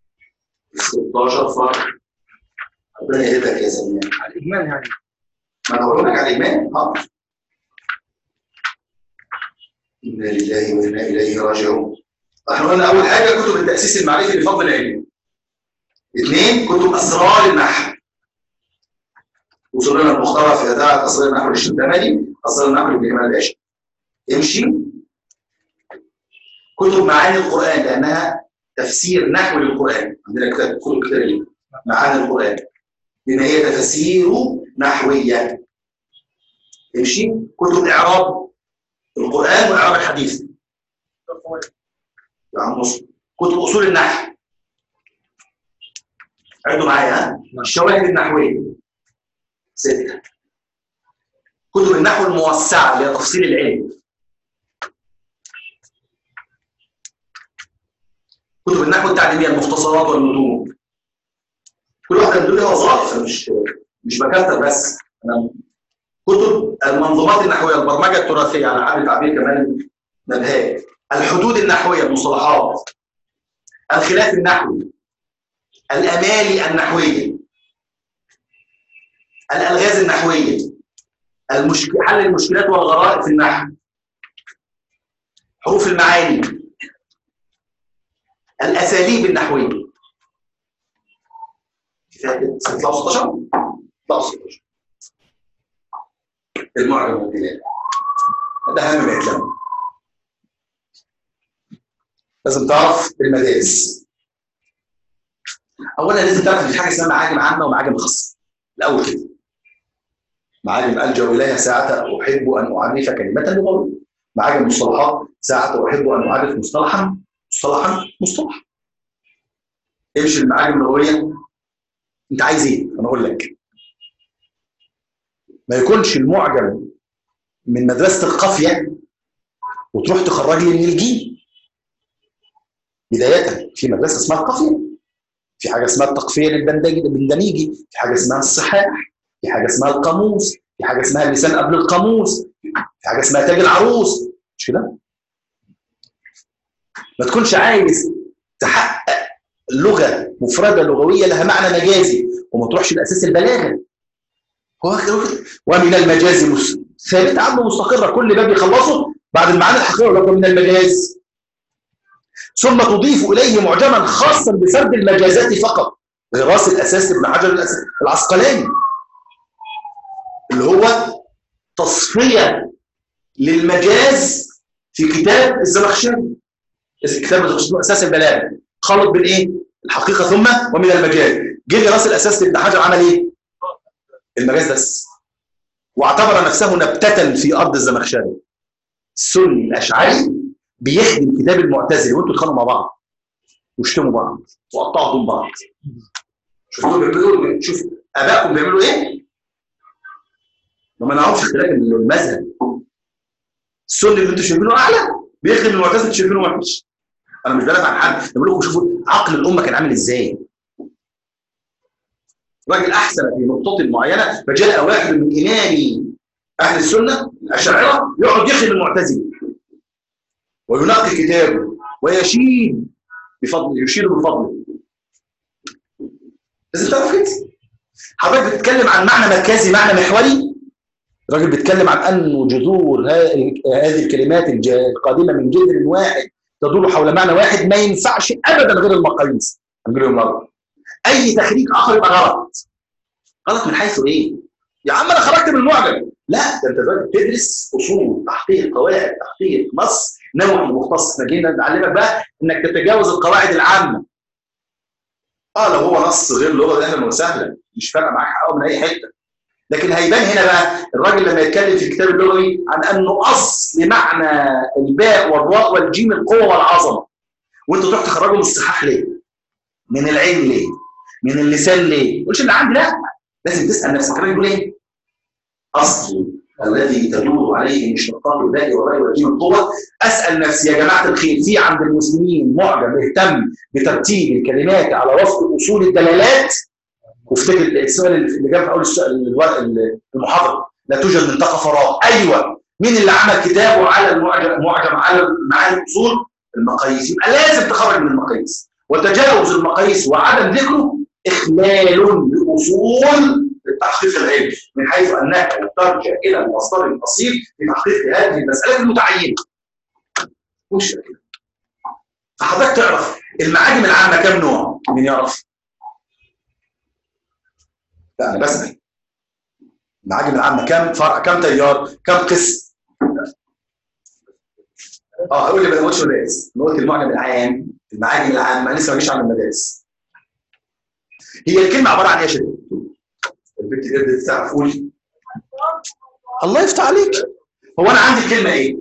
16 فرق ربنا يهدك يا زلمه على الاجمال يعني ما انا هقول لك على الايمان حاضر انا لله وانا اليه راجعون احنا قلنا اول حاجه كتب التاسيس المعرفي لفضل العلم اثنين كتب اسرار النحو وصلنا المخترع في اداء اسرار النحو للشمداني اسرار النحو لابن كمال العشق امشي كتب معاني القران لانها تفسير نحو للقران عندنا كتاب كتب كتاب معاني القران بما هي تفسير نحويه امشي كتب اعراب القران واعراب الحديث يا عم مسلم كتب اصول النحو عدوا معايا ها الشواهد النحويه سته كتب النحو الموسعه اللي هي تفصيل العلم كتب النحو التعليميه المختصرات والمتون كل واحده من دول لها وظائف أنا مش مش بكتب بس انا كتب المنظومات النحويه البرمجه التراثيه على حد تعبير كمان نبهات الحدود النحويه المصطلحات الخلاف النحوي الامالي النحويه الالغاز النحويه المشك... حل المشكلات والغرائب في النحو حروف المعاني الاساليب النحويه تطلعوا 16 تطلعوا 16 المعجم والدلال ده اهم ما يتلم لازم تعرف المدارس اولا لازم تعرف ان في حاجه اسمها معاجم عامه ومعاجم خاصه الاول كده معاجم الجا اليها ساعه احب ان اعرف كلمه لغويه معاجم مصطلحات ساعه احب ان اعرف مصطلحا مصطلحا مصطلحا امشي المعاجم اللغويه انت عايز ايه انا اقول لك ما يكونش المعجم من مدرسه القافيه وتروح تخرج لي من الجيم بدايه في مدرسه اسمها القافيه في حاجه اسمها التقفيه للبندميجي في حاجه اسمها الصحاح في حاجه اسمها القاموس في حاجه اسمها اللسان قبل القاموس في حاجه اسمها تاج العروس مش كده ما تكونش عايز تحقق لغه مفرده لغويه لها معنى مجازي وما تروحش لاساس البلاغه هو كده ومن المجاز مس- ثابته عنه مستقره كل باب يخلصه بعد المعاني الحقيقيه ولا من المجاز ثم تضيف اليه معجما خاصا بسرد المجازات فقط غراس الاساس لابن حجر الأس- العسقلاني اللي هو تصفيه للمجاز في كتاب الزمخشري كتاب الزمخشري اساس البلاغه خلط بين ايه؟ الحقيقه ثم ومن المجاز جه راس الاساس لابن حجر عمل ايه؟ المجاز بس واعتبر نفسه نبتة في ارض الزمخشري السني الاشعري بيخدم كتاب المعتزلي وانتوا تتخانقوا مع بعض واشتموا بعض وقطعوا دون بعض شوفوا بيعملوا شوف ابائكم بيعملوا ايه؟ ما نعرفش اختلاف المذهب السني اللي انتوا شايفينه اعلى بيخدم المعتزله انتوا شايفينه وحش انا مش بدافع عن حد بقول لكم شوفوا عقل الامه كان عامل ازاي راجل احسن في نقطه معينه فجاء واحد من امام اهل السنه الاشاعره يقعد يخدم المعتزله وينقي كتابه ويشيد بفضل يشيد بفضله لازم تعرف كده حضرتك بتتكلم عن معنى مركزي معنى محوري الراجل بيتكلم عن ان جذور ها- هذه الكلمات الج- القادمه من جذر واحد تدور حول معنى واحد ما ينفعش ابدا غير المقاييس هنقول لهم مرة. اي تخريج اخر يبقى غلط غلط من حيث ايه؟ يا عم انا خرجت من المعجم لا ده انت دلوقتي بتدرس اصول تحقيق قواعد تحقيق نص نوعي مختص احنا جينا نعلمك بقى انك تتجاوز القواعد العامه اه لو هو نص غير لغه اهلا وسهلا مش فارقه معاك حقه من اي حته لكن هيبان هنا بقى الراجل لما يتكلم في الكتاب اللغوي عن انه اصل معنى الباء والراء والجيم القوه والعظمه وانت تروح تخرجه من الصحاح ليه؟ من العين ليه؟ من اللسان ليه؟ ما تقولش اللي عندي لا لازم تسال نفسك الراجل يقول ايه؟ اصل الذي تدور عليه مشتقات الباء والراء والجيم القوه اسال نفسي يا جماعه الخير في عند المسلمين معجم اهتم بترتيب الكلمات على وفق اصول الدلالات وافتكر السؤال اللي جاب في اول السؤال الو- المحاضره لا توجد منطقه فراغ ايوه مين اللي عمل كتابه على المعجم معجم على معاني الاصول المقاييس يبقى لازم تخرج من المقاييس وتجاوز المقاييس وعدم ذكره اخلال لاصول التحقيق العلمي من حيث انك ترجع الى المصدر الاصيل في تحقيق هذه المساله المتعينه مش كده فحضرتك تعرف المعاجم العامه كم نوع؟ مين يعرف؟ لا انا بسال المعاجم العامه كم فرع كم تيار كم قسم اه هقول لي ما قلتش مدارس أنا قلت المعجم العام المعاجم العامه لسه ما جيش على المدارس هي الكلمه عباره عن ايه يا شباب البنت دي بدات تعرف قولي الله يفتح عليك هو انا عندي الكلمه ايه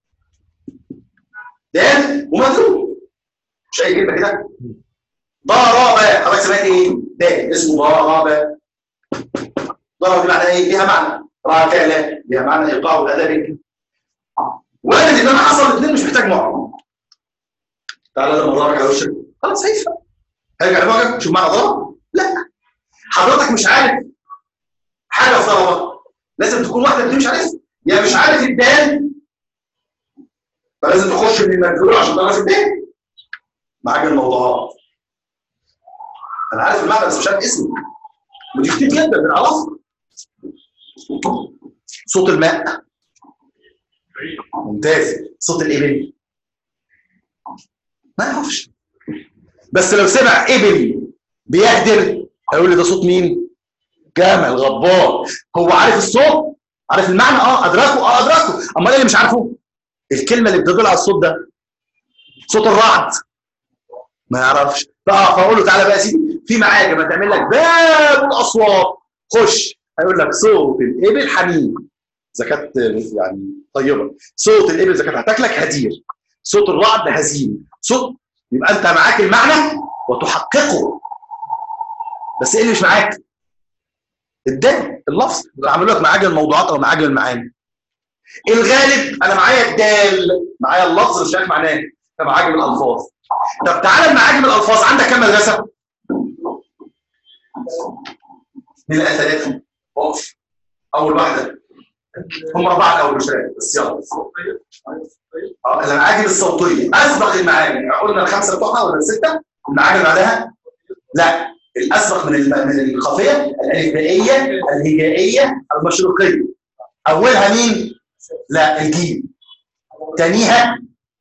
دال ومضروب مش اي كلمه كده ضرب حضرتك سمعت ايه دال اسمه ضرب ضرب دي معناها ايه ليها معنى راكله ليها معنى ايقاع الادب وارد ان انا حصل الاثنين مش محتاج معجم تعالى لما ضربك على وشك خلاص هيفهم هيرجع لمعجم شوف معنى ضرب لا حضرتك مش عارف حاجه في ضربه لازم تكون واحده انت مش عارفها يا مش عارف الدال فلازم تخش من المنزول عشان تعرف الدال معاك الموضوعات انا عارف المعنى بس مش عارف اسمه ودي كتير جدا بنعرفها صوت الماء ممتاز صوت الابل ما يعرفش بس لو سمع ابل بيهدر هيقول لي ده صوت مين؟ جامع الغبار هو عارف الصوت عارف المعنى اه ادركه اه ادركه امال ايه اللي مش عارفه؟ الكلمه اللي بتدل على الصوت ده صوت الرعد ما يعرفش اه فاقول له تعالى بقى يا سيدي في معاجم هتعمل لك باب الاصوات خش هيقول لك صوت الابل حنين اذا كانت يعني طيبه صوت الابل اذا كانت هتاكلك هدير صوت الرعد هزيم صوت يبقى انت معاك المعنى وتحققه بس ايه اللي مش معاك؟ الدال اللفظ عملوا لك معاجم الموضوعات او معاجم المعاني الغالب انا معايا الدال معايا اللفظ مش عارف معناه ده معاجم الالفاظ طب تعالى معاجم الالفاظ عندك كام مدرسه؟ من الثلاثه اقف اول واحده هم اربعه الاول مش ثلاثه بس يلا اه المعاجم الصوتيه اسبق المعاجم قلنا الخمسه بتوعها ولا السته المعاجم بعدها لا الاسبق من الم- من القافيه الالفبائيه الهجائيه المشرقيه اولها مين؟ لا الجيم تانيها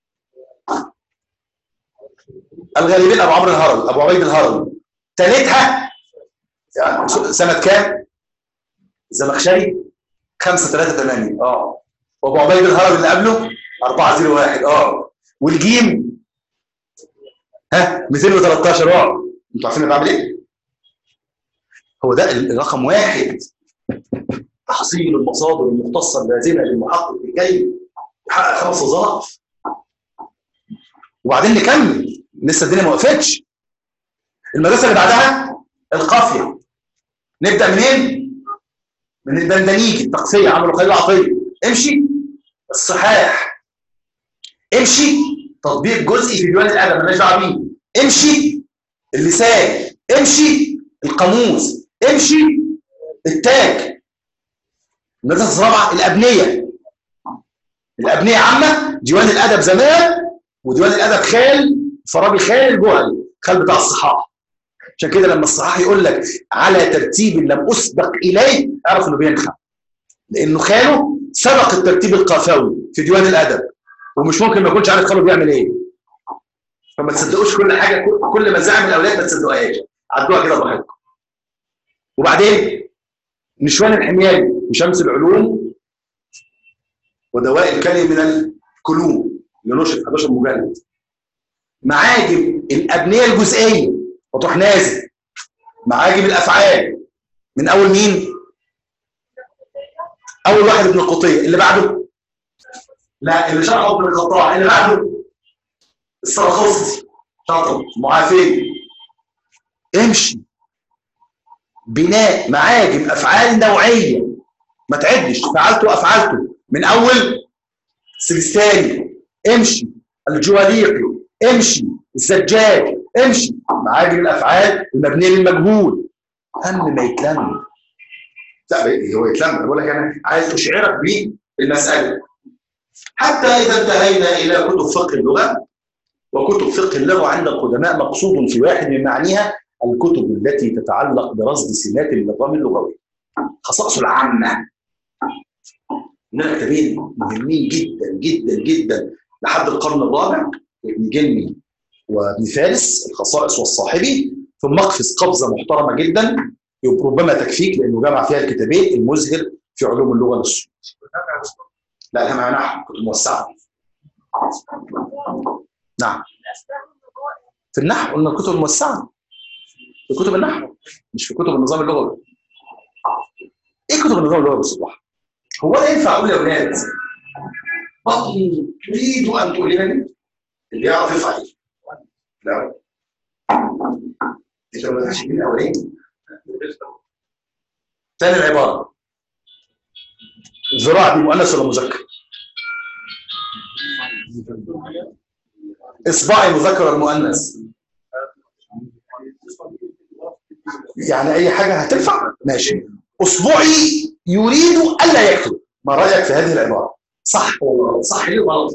الغالبين ابو عمرو الهرمي ابو عبيد الهرمي ثالثها يعني سنه كام؟ الزمخشري 5 3 8 اه وابو عبيد الهرمي اللي قبله 4 0 1 اه والجيم ها 213 اه انتوا عارفين انا بعمل ايه؟ هو ده الرقم واحد تحصيل المصادر المختصه اللازمه للمحقق لكي يحقق خمس وظائف وبعدين نكمل لسه الدنيا ما وقفتش المدرسه اللي بعدها القافيه نبدا منين؟ من البندنيجي التقفيه عملوا خليل عطيه امشي الصحاح امشي تطبيق جزئي في ديوان الادب مالناش دعوه بيه امشي اللسان امشي القاموس امشي التاج المدرسه الرابعه الابنيه الابنيه عامه ديوان الادب زمان وديوان الادب خال فارابي خال الجهني خال بتاع الصحاح عشان كده لما الصحاح يقول لك على ترتيب لم اسبق اليه اعرف انه بينخع لانه خاله سبق الترتيب القافوي في ديوان الادب ومش ممكن ما يكونش عارف خاله بيعمل ايه فما تصدقوش كل حاجه كل مزاعم الاولاد ما تصدقوهاش عدوها كده براحتكم وبعدين نشوان الحمياني وشمس العلوم ودواء الكلم من الكلوم اللي نشر 11 مجلد معاجم الابنيه الجزئيه وتروح نازل معاجم الافعال من اول مين؟ اول واحد ابن القطيه اللي بعده لا اللي شرحه ابن القطاع اللي بعده السرخوستي شاطر معافيه امشي بناء معاجم افعال نوعيه ما تعدش فعلته وافعلته من اول سلستاني امشي الجواليقي امشي الزجاج امشي معاجم الافعال المبنيه للمجهول هم ما يتلم لا هو يتلم أنا بقول لك انا عايز اشعرك بالمساله حتى اذا انتهينا الى كتب فقه اللغه وكتب فقه اللغه عند القدماء مقصود في واحد من معانيها الكتب التي تتعلق برصد سمات النظام اللغوي خصائصه العامه هناك كتابين مهمين جدا جدا جدا لحد القرن الرابع ابن جني وابن فارس الخصائص والصاحبي ثم اقفز قفزه محترمه جدا ربما تكفيك لانه جمع فيها الكتابين المزهر في علوم اللغه للسعودي. لا ده مع نحو كتب موسعه. نعم. في النحو قلنا الكتب الموسعه. في كتب النحو مش في كتب النظام اللغوي. ايه كتب النظام اللغوي بالصباح؟ هو لا ينفع اقول يا اولاد بطني تريد ان تؤلمني؟ اللي يعرف يفعل لا انت ما تفتحش من الاولاني ثاني العباره الذراع دي مؤنث ولا مذكر؟ اصبعي مذكر ولا مؤنث؟ يعني اي حاجه هتنفع ماشي اصبعي يريد الا يكتب ما رايك في هذه العباره؟ صح ولا غلط؟ صح ليه غلط؟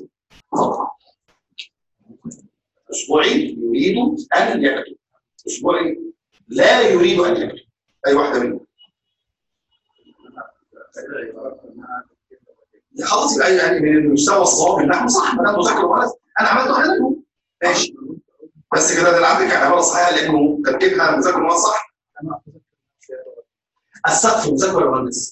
اصبعي يريد ان يكتب اصبعي لا يريد ان يكتب اي واحده منهم خلاص يبقى يعني من المستوى الصواب النحو صح ما دام مذاكره خلاص انا عملت واحده منهم ماشي بس كده ده عندك عباره صحيحه لانه تركيبها مذاكر ولا صح السقف مذاكر ولا مؤنث؟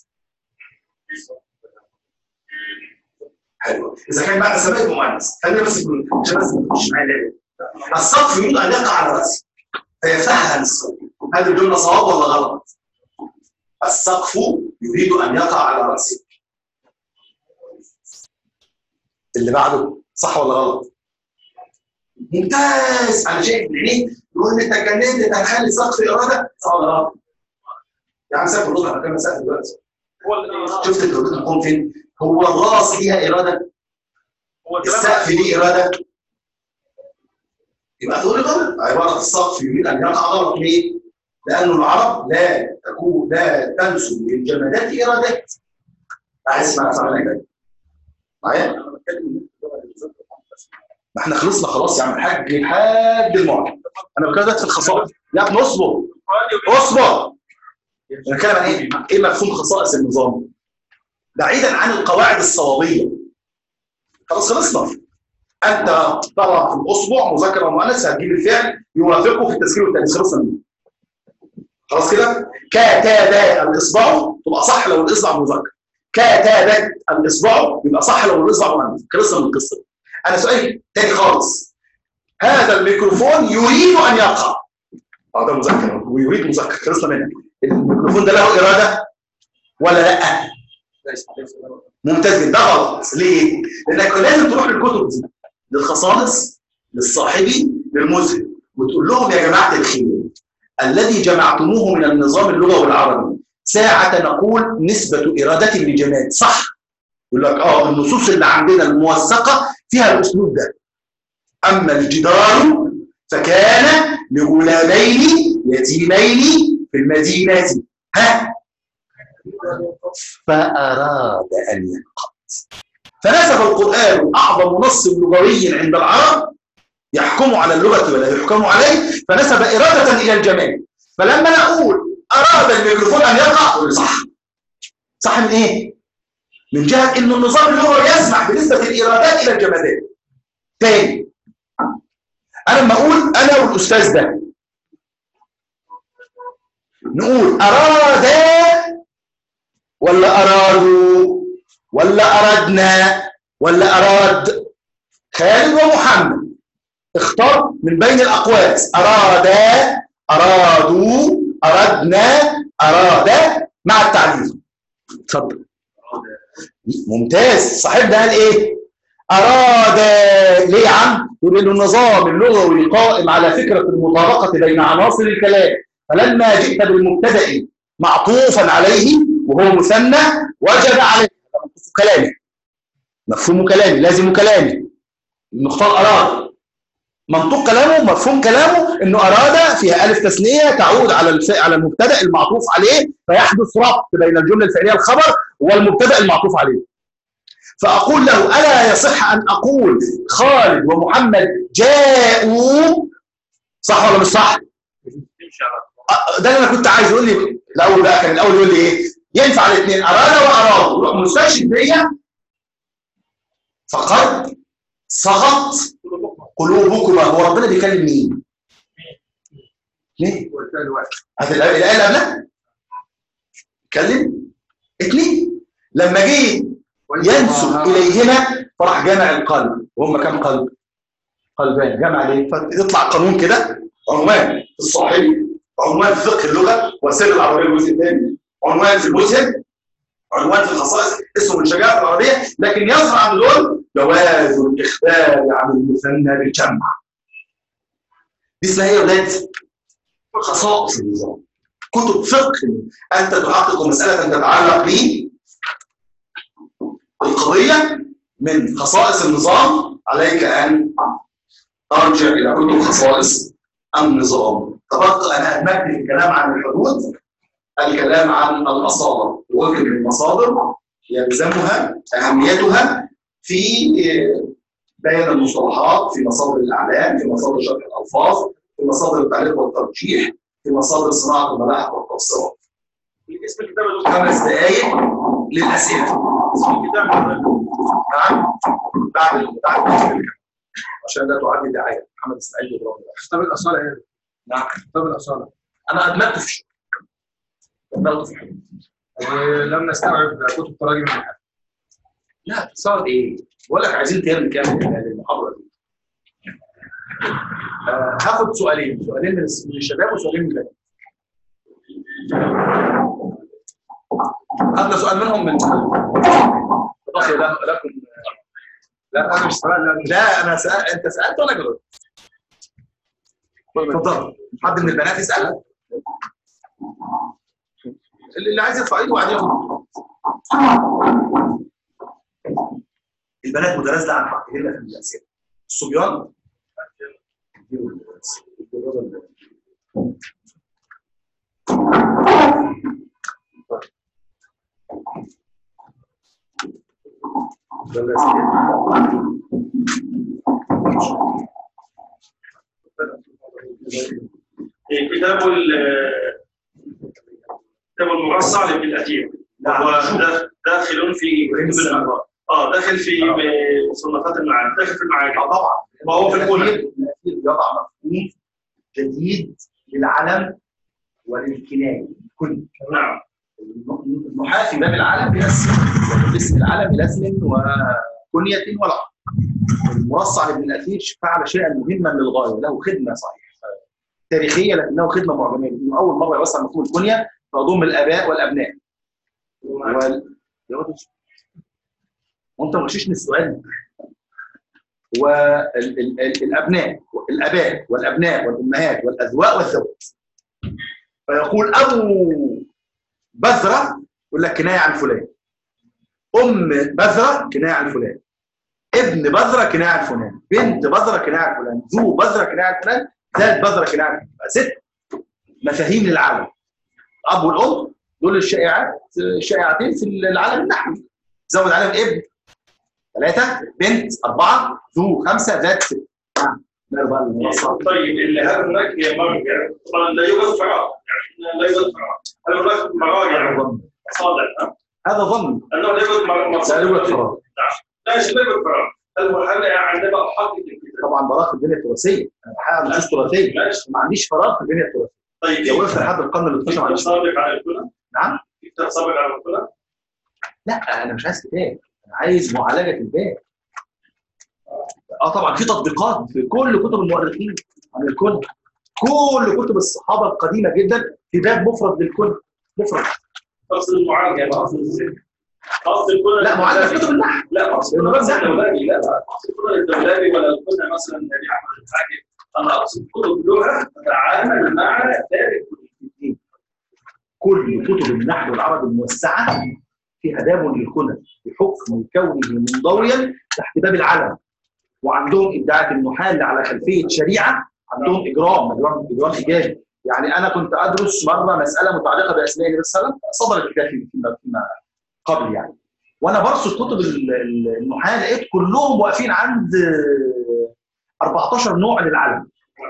حلو اذا كان بقى سبب مؤنث خلينا بس نقول عشان بس ما تخش معايا لعبه السقف يريد ان يقع على راسي فيفتحها للصوت هذه الجمله صواب ولا غلط؟ السقف يريد ان يقع على راسي اللي بعده صح ولا غلط؟ ممتاز انا شايف من عينيه يقول لي انت اتجننت انت هتخلي سقف اراده صح ولا غلط؟ يا عم سقف الرضا انا كمان سقف دلوقتي شفت الدكتور القوم فين؟ هو الراس ليها اراده السقف ليه اراده يبقى تقول لي غلط عباره السقف يريد ان يقع غلط ليه؟ لانه العرب لا تكون لا تنسب للجمادات ارادات عايز اسمع اسمع كده معايا؟ ما احنا خلصنا خلاص يا عم الحاج لحد المعجم انا بتكلم في الخصائص يا ابني اصبر اصبر انا بتكلم عن ايه؟ ايه مفهوم خصائص النظام؟ بعيدا عن القواعد الصوابيه خلاص خلصنا انت ترى في الاصبع مذكر ومؤنث هتجيب الفعل يوافقه في التسجيل والتانيث خلصنا منه خلاص كده كتاب الاصبع تبقى صح لو الاصبع مذكر كتابت الاصبع يبقى صح لو الاصبع مؤنث خلصنا من القصه دي. انا سؤال تاني خالص هذا الميكروفون يريد ان يقع اه ده مذكر ويريد مذكر خلصنا منه الميكروفون ده له اراده ولا لا ليس ليس له ممتاز جدا ده غلط ليه؟ لانك لازم تروح للكتب دي للخصائص للصاحبي للمسلم وتقول لهم يا جماعه الخير الذي جمعتموه من النظام اللغوي العربي ساعة نقول نسبة إرادة لجماد صح يقول لك اه النصوص اللي عندنا الموثقة فيها الأسلوب ده أما الجدار فكان لغلامين يتيمين في المدينة ها فأراد أن ينقض فنسب القرآن أعظم نص لغوي عند العرب يحكم على اللغة ولا يحكم عليه فنسب إرادة إلى الجمال فلما أنا أقول أراد الميكروفون أن يقع أقول صح صح من إيه؟ من جهة إن النظام اللغوي يسمح بنسبة الإرادات إلى الجمادات تاني أنا لما أقول أنا والأستاذ ده نقول أراد ولا أرادوا ولا أردنا ولا أراد خالد ومحمد اختار من بين الأقواس أراد أرادوا أردنا أراد مع التعليل اتفضل ممتاز صاحب ده قال ايه أراد ليه يا عم يقول إنه النظام اللغوي قائم على فكرة المطابقة بين عناصر الكلام فلما جئت بالمبتدأ معطوفا عليه وهو مثنى وجب عليه مفهوم كلامي مفهوم كلامي لازم كلامي نختار أراد منطوق كلامه مفهوم كلامه انه اراد فيها الف تثنيه تعود على الف... على المبتدا المعطوف عليه فيحدث ربط بين الجمله الفعليه الخبر والمبتدا المعطوف عليه فاقول له الا يصح ان اقول خالد ومحمد جاءوا صح ولا مش صح تمشي على أ- ده اللي انا كنت عايز يقول لي الاول بقى كان الاول يقول لي ايه ينفع الاثنين اراد واراد يروح مستشهد بيا فقد سقط قلوبكما هو ربنا بيكلم مين؟ ليه؟ والثاني واحد هات الآية الآية اللي قبلها اتكلم اثنين لما جه ينسب إليهما فراح جمع القلب وهم كم قلب؟ قلبان جمع ليه؟ فيطلع قانون كده عنوان في الصحيح عنوان في فقه اللغة وسر العربية الجزء الثاني عنوان في المسلم عنوان في الخصائص اسمه الشجاعة العربية لكن يظهر عن دول جواز الإخبار عن المثنى بالجمع دي اسمها ايه يا ولاد؟ خصائص النظام كتب فقه انت تحقق مساله تتعلق بالقضيه من خصائص النظام عليك ان ارجع الى كتب خصائص النظام تبقى انا ادمجت في الكلام عن الحدود الكلام عن الاصاله وقلت من المصادر يلزمها اهميتها في بيان المصطلحات في مصادر الاعلام في مصادر شرح الالفاظ في مصادر التعليق والترجيح في مصادر صناعه الملاحق والتفسيرات اسم الكتاب يا دكتور خمس دقائق للاسئله اسم الكتاب نعم بعد بعد الكلام. عشان لا تعد دعايه محمد اسماعيل ابراهيم كتاب الاصاله ايه؟ نعم كتاب الاصاله انا ادمجت في الشغل ادمجت في الحدود ولم نستوعب كتب تراجم الحاجة. لا صار ايه؟ بقول لك عايزين ترم كامل للمحاضره دي آه، هاخد سؤالين سؤالين من الس- من الشباب وسؤالين من البنات هذا سؤال منهم من اضافه له- لكم لا انا مش سؤال لا لا انا سأل انت سالت ولا جاوبت؟ اتفضل حد من البنات يسال اللي اللي عايز يرفع ايده وبعدين ياخد البنات متنازله عن حقهن في الاسئله الصبيان كتاب ال- كتاب المرصع لابن الاثير هو دا- داخل في كتب الأنوار. اه داخل في مصنفات المعارف داخل في المعارف اه طبعا وهو في الأولى. الأخير الأخير بيضع مفهوم جديد للعلم وللكناية كل نعم النحاة في باب العلم بيقسم اسم العلم إلى اسم وكنية ولقب المرصع لابن الأثير فعل شيئا مهما للغاية له خدمة صحيح تاريخية لكنه خدمة معجمية من أول مرة يوسع مفهوم الكنية فيضم الآباء والأبناء وال... يا ولد وانت مغششني السؤال والابناء الاباء والابناء والامهات والاذواء والذوات فيقول ابو بذره يقول لك كنايه عن فلان ام بذره كنايه عن فلان ابن بذره كنايه عن فلان بنت بذره كنايه عن فلان ذو بذره كنايه عن فلان ذات بذره كنايه عن فلان ست مفاهيم للعالم الاب والام دول الشائعات الشائعتين في العالم النحوي زود عليهم ابن ثلاثة بنت أربعة ذو خمسة ذات ست نعم ماله بقى المنصة طيب اللي هل هناك مرجع طبعا لا يوجد فراغ يعني لا يوجد فراغ هل هناك مراجع ظن صالح ها؟ هذا ظن انه لا يوجد مر- لا مصادر يوجد فراغ لا شيء لا يوجد فراغ هل هل عندما احقق الكتاب طبعا براءة البنية التراثية أنا بحقق نصوص تراثية ماشي ما عنديش فراغ في البنية التراثية طيب لو وقفت لحد القرن ال 12 ما كتاب عنديش سابق على الكلى نعم كتاب سابق على الكلى لا أنا مش عايز كتاب أنا عايز معالجة الباب اه طبعا في تطبيقات في كل كتب المؤرخين عن الكل كل كتب الصحابه القديمه جدا في باب مفرد للكل مفرد اقصد المعالجه ما اقصد الذهن اقصد الكلى لا معالجه كتب النحو لا اقصد لأنه الكلى بس إحنا- الدولابي لا لا اقصد الكلى الدولابي ولا الكلى مثلا نبي احمد الحاكم انا اقصد كتب لغه تتعامل مع ذلك كل كتب النحو العربي الموسعه فيها باب للكنى بحكم كونه منضويا تحت باب العلم وعندهم ابداعات النحال على خلفيه شريعه عندهم اجرام اجرام اجرام ايجابي يعني انا كنت ادرس مره مساله متعلقه باسماء النبي صلى الله عليه وسلم صدر الكتاب فيما فيما- فيما قبل يعني وانا برصد كتب ال- ال- النحال لقيت كلهم واقفين عند آه، 14 نوع للعلم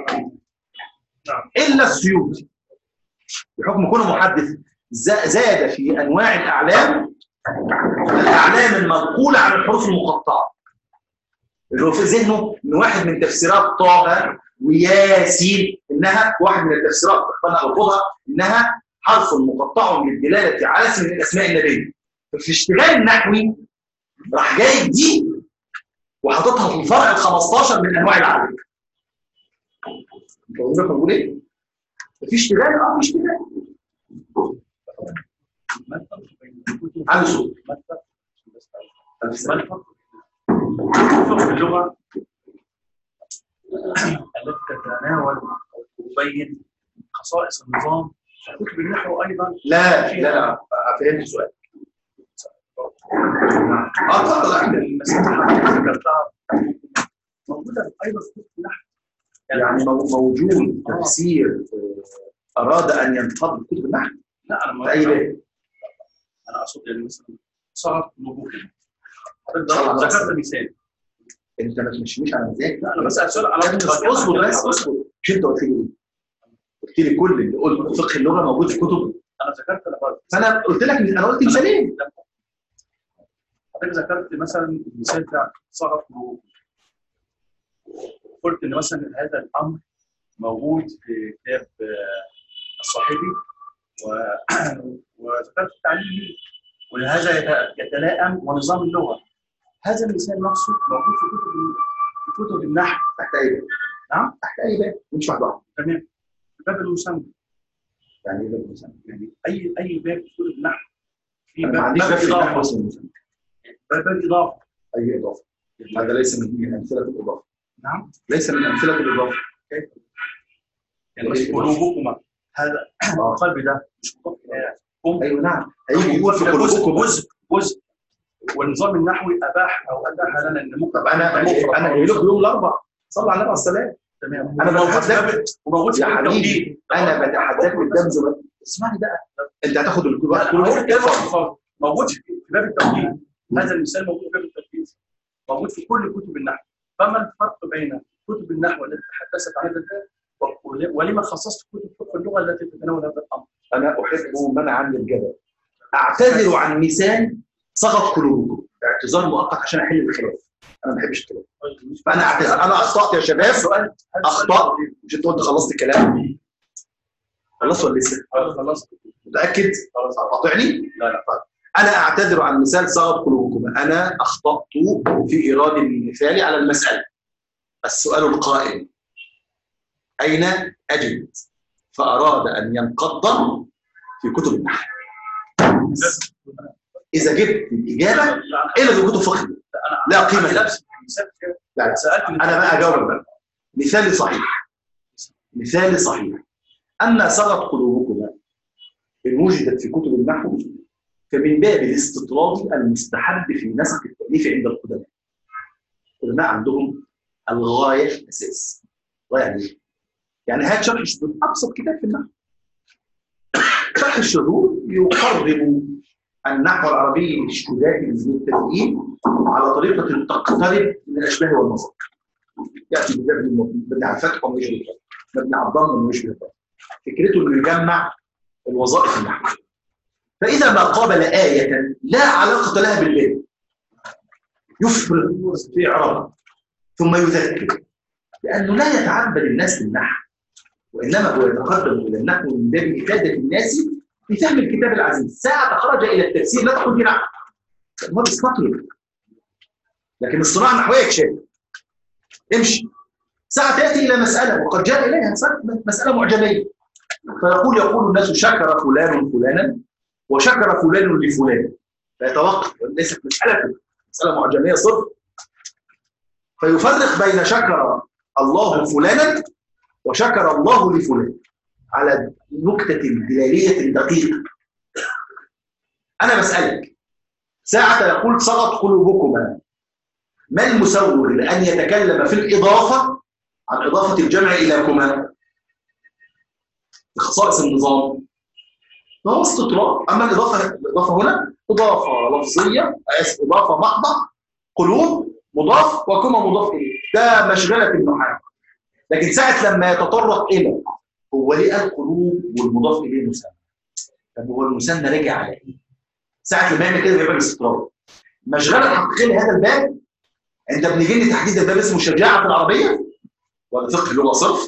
الا السيوطي بحكم كونه محدث ز- زاد في انواع الاعلام الاعلام المنقوله عن الحروف المقطعه اللي هو في ذهنه ان واحد من تفسيرات طه وياسين انها واحد من التفسيرات اخوانا ارفضها انها حرف مقطع للدلاله على اسم من اسماء النبي ففي اشتغال النحوي راح جايب دي وحاططها في الفرع ال 15 من انواع العدد. انت واخد بالك بقول ايه؟ في اشتغال اه في اشتغال عنده صوت ما الفرق في اللغة التي تتناول أو تبين خصائص النظام كتب النحو أيضا لا لا لا فهمت السؤال اه طبعا لا المسألة اللي ذكرتها موجودة أيضا في كتب النحو يعني مو- موجود تفسير آه، اراد ان ينتقد كتب النحو لا أنا في اي ما باب أنا أقصد يعني مثلا صارت نبوغ صلى الله عليه ذكرت وسلم. مثال انت ما تمشيش على مزاجك لا أنا بسأل سؤال على لا انت اصبر بس اصبر مش انت قلت لي ايه؟ قلت لي كل اللي قلت فقه اللغه موجود في كتب أنا ذكرت لما فانا قلت لك انا قلت مثالين حضرتك ذكرت مثلا المثال بتاع صرف نبوغ قلت ان مثلا هذا الامر موجود في كتاب آه، الصحيحي و- وذكرت التعليم ليه ولهذا يت- يتلائم ونظام اللغه هذا المثال نفسه موجود في كتب في كتب النحو تحت اي باب نعم تحت اي باب مش واحد واحد تمام في باب المسمى يعني ايه باب المسمى؟ يعني اي اي باب في كتب النحو في انا باب ما عنديش باب باب في النحو اضافه اسمه المسمى باب باب اضافه اي اضافه هذا ليس من من امثله الاضافه نعم ليس من امثله الاضافه يعني بس قلوبكما هذا آه. القلب ده مش مضاف الى قم ايوه نعم هيجي يقول في جزء قلوبكم جزء جزء والنظام النحوي اباح او اباح لنا ان ممكن طب انا مفرد انا أو جاي لكم مفرد. يوم الاربعاء صلى على النبي عليه السلام تمام أنا وموجود في بتحدث- باب- وموجود في يا باب حبيبي التوحيد انا بتحداك قدام زمان اسمعني بقى انت هتاخد الوقت لا، كله أنا بقول اتفضل. كده موجود في في باب التوحيد هذا المثال موجود في باب التوحيد موجود في كل كتب النحو فما الفرق بين كتب النحو التي تحدثت عن هذا الباب ول- ولما خصصت كتب فقه اللغه التي تتناول هذا الامر؟ انا احب منع عن الجدل اعتذر عن مثال صغت قلوبكم اعتذار مؤقت عشان احل الخلاف انا ما بحبش الكلام فانا اعتذر انا اخطات يا شباب سؤال اخطات مش انت قلت خلصت الكلام خلصت ولا لسه خلاص متاكد خلاص قاطعني لا لا انا اعتذر عن مثال صغت قلوبكم انا اخطات في ايراد المثال على المساله السؤال القائم اين اجد فاراد ان ينقض في كتب النحو اذا جبت الاجابه الا في كتب فقه لا قيمه لها لا لا سالت انا بقى اجاوبك بقى مثالي صحيح مثالي صحيح اما صغت قلوبكما ان وجدت في كتب النحو فمن باب الاستطراد المستحب في نسق التاليف عند القدماء القدماء عندهم الغايه الاساس غايه يعني إيه؟ يعني هات شرح الشذوذ ابسط كتاب في النحو شرح الشذوذ يقرب النحو العربي للشذاذ للمبتدئين على طريقه تقترب من الاشباه والمظاهر ياتي بذات مبني على الفتح ومش بالفتح مبني على الضم ومش بالفتح فكرته انه يجمع الوظائف النحو فاذا ما قابل ايه لا علاقه لها بالباب يفرط في اعرابها ثم يذكر لانه لا يتعبد الناس بالنحو وانما هو يتقدم الى النحو من باب افاده الناس بفهم الكتاب العزيز ساعه خرج الى التفسير لا تقول في نحو هو بيستطرد لكن الصناعه النحويه يكشف امشي ساعة تأتي إلى مسألة وقد جاء إليها مسألة معجمية فيقول يقول الناس شكر فلان فلانا وشكر فلان لفلان فيتوقف ليست مسألة مسألة معجمية صرف فيفرق بين شكر الله فلانا وشكر الله لفلان على نكتة دلالية دقيقة أنا بسألك ساعة يقول صغت قلوبكما ما المسوغ لأن يتكلم في الإضافة عن إضافة الجمع إلى كما خصائص النظام فهو استطراد أما الإضافة الإضافة هنا إضافة لفظية آسف إضافة محضة قلوب مضاف وكما مضاف إليه ده مشغلة النحاة لكن ساعة لما يتطرق إلى هو ليه القلوب والمضاف إليه مثنى طب هو المثنى رجع على إيه؟ ساعة لما يعمل كده بيبقى استطراد مشغلة الحقيقية لهذا الباب عند ابن جني تحديد الباب اسمه شجاعة في العربية وهذا فقه اللغة صرف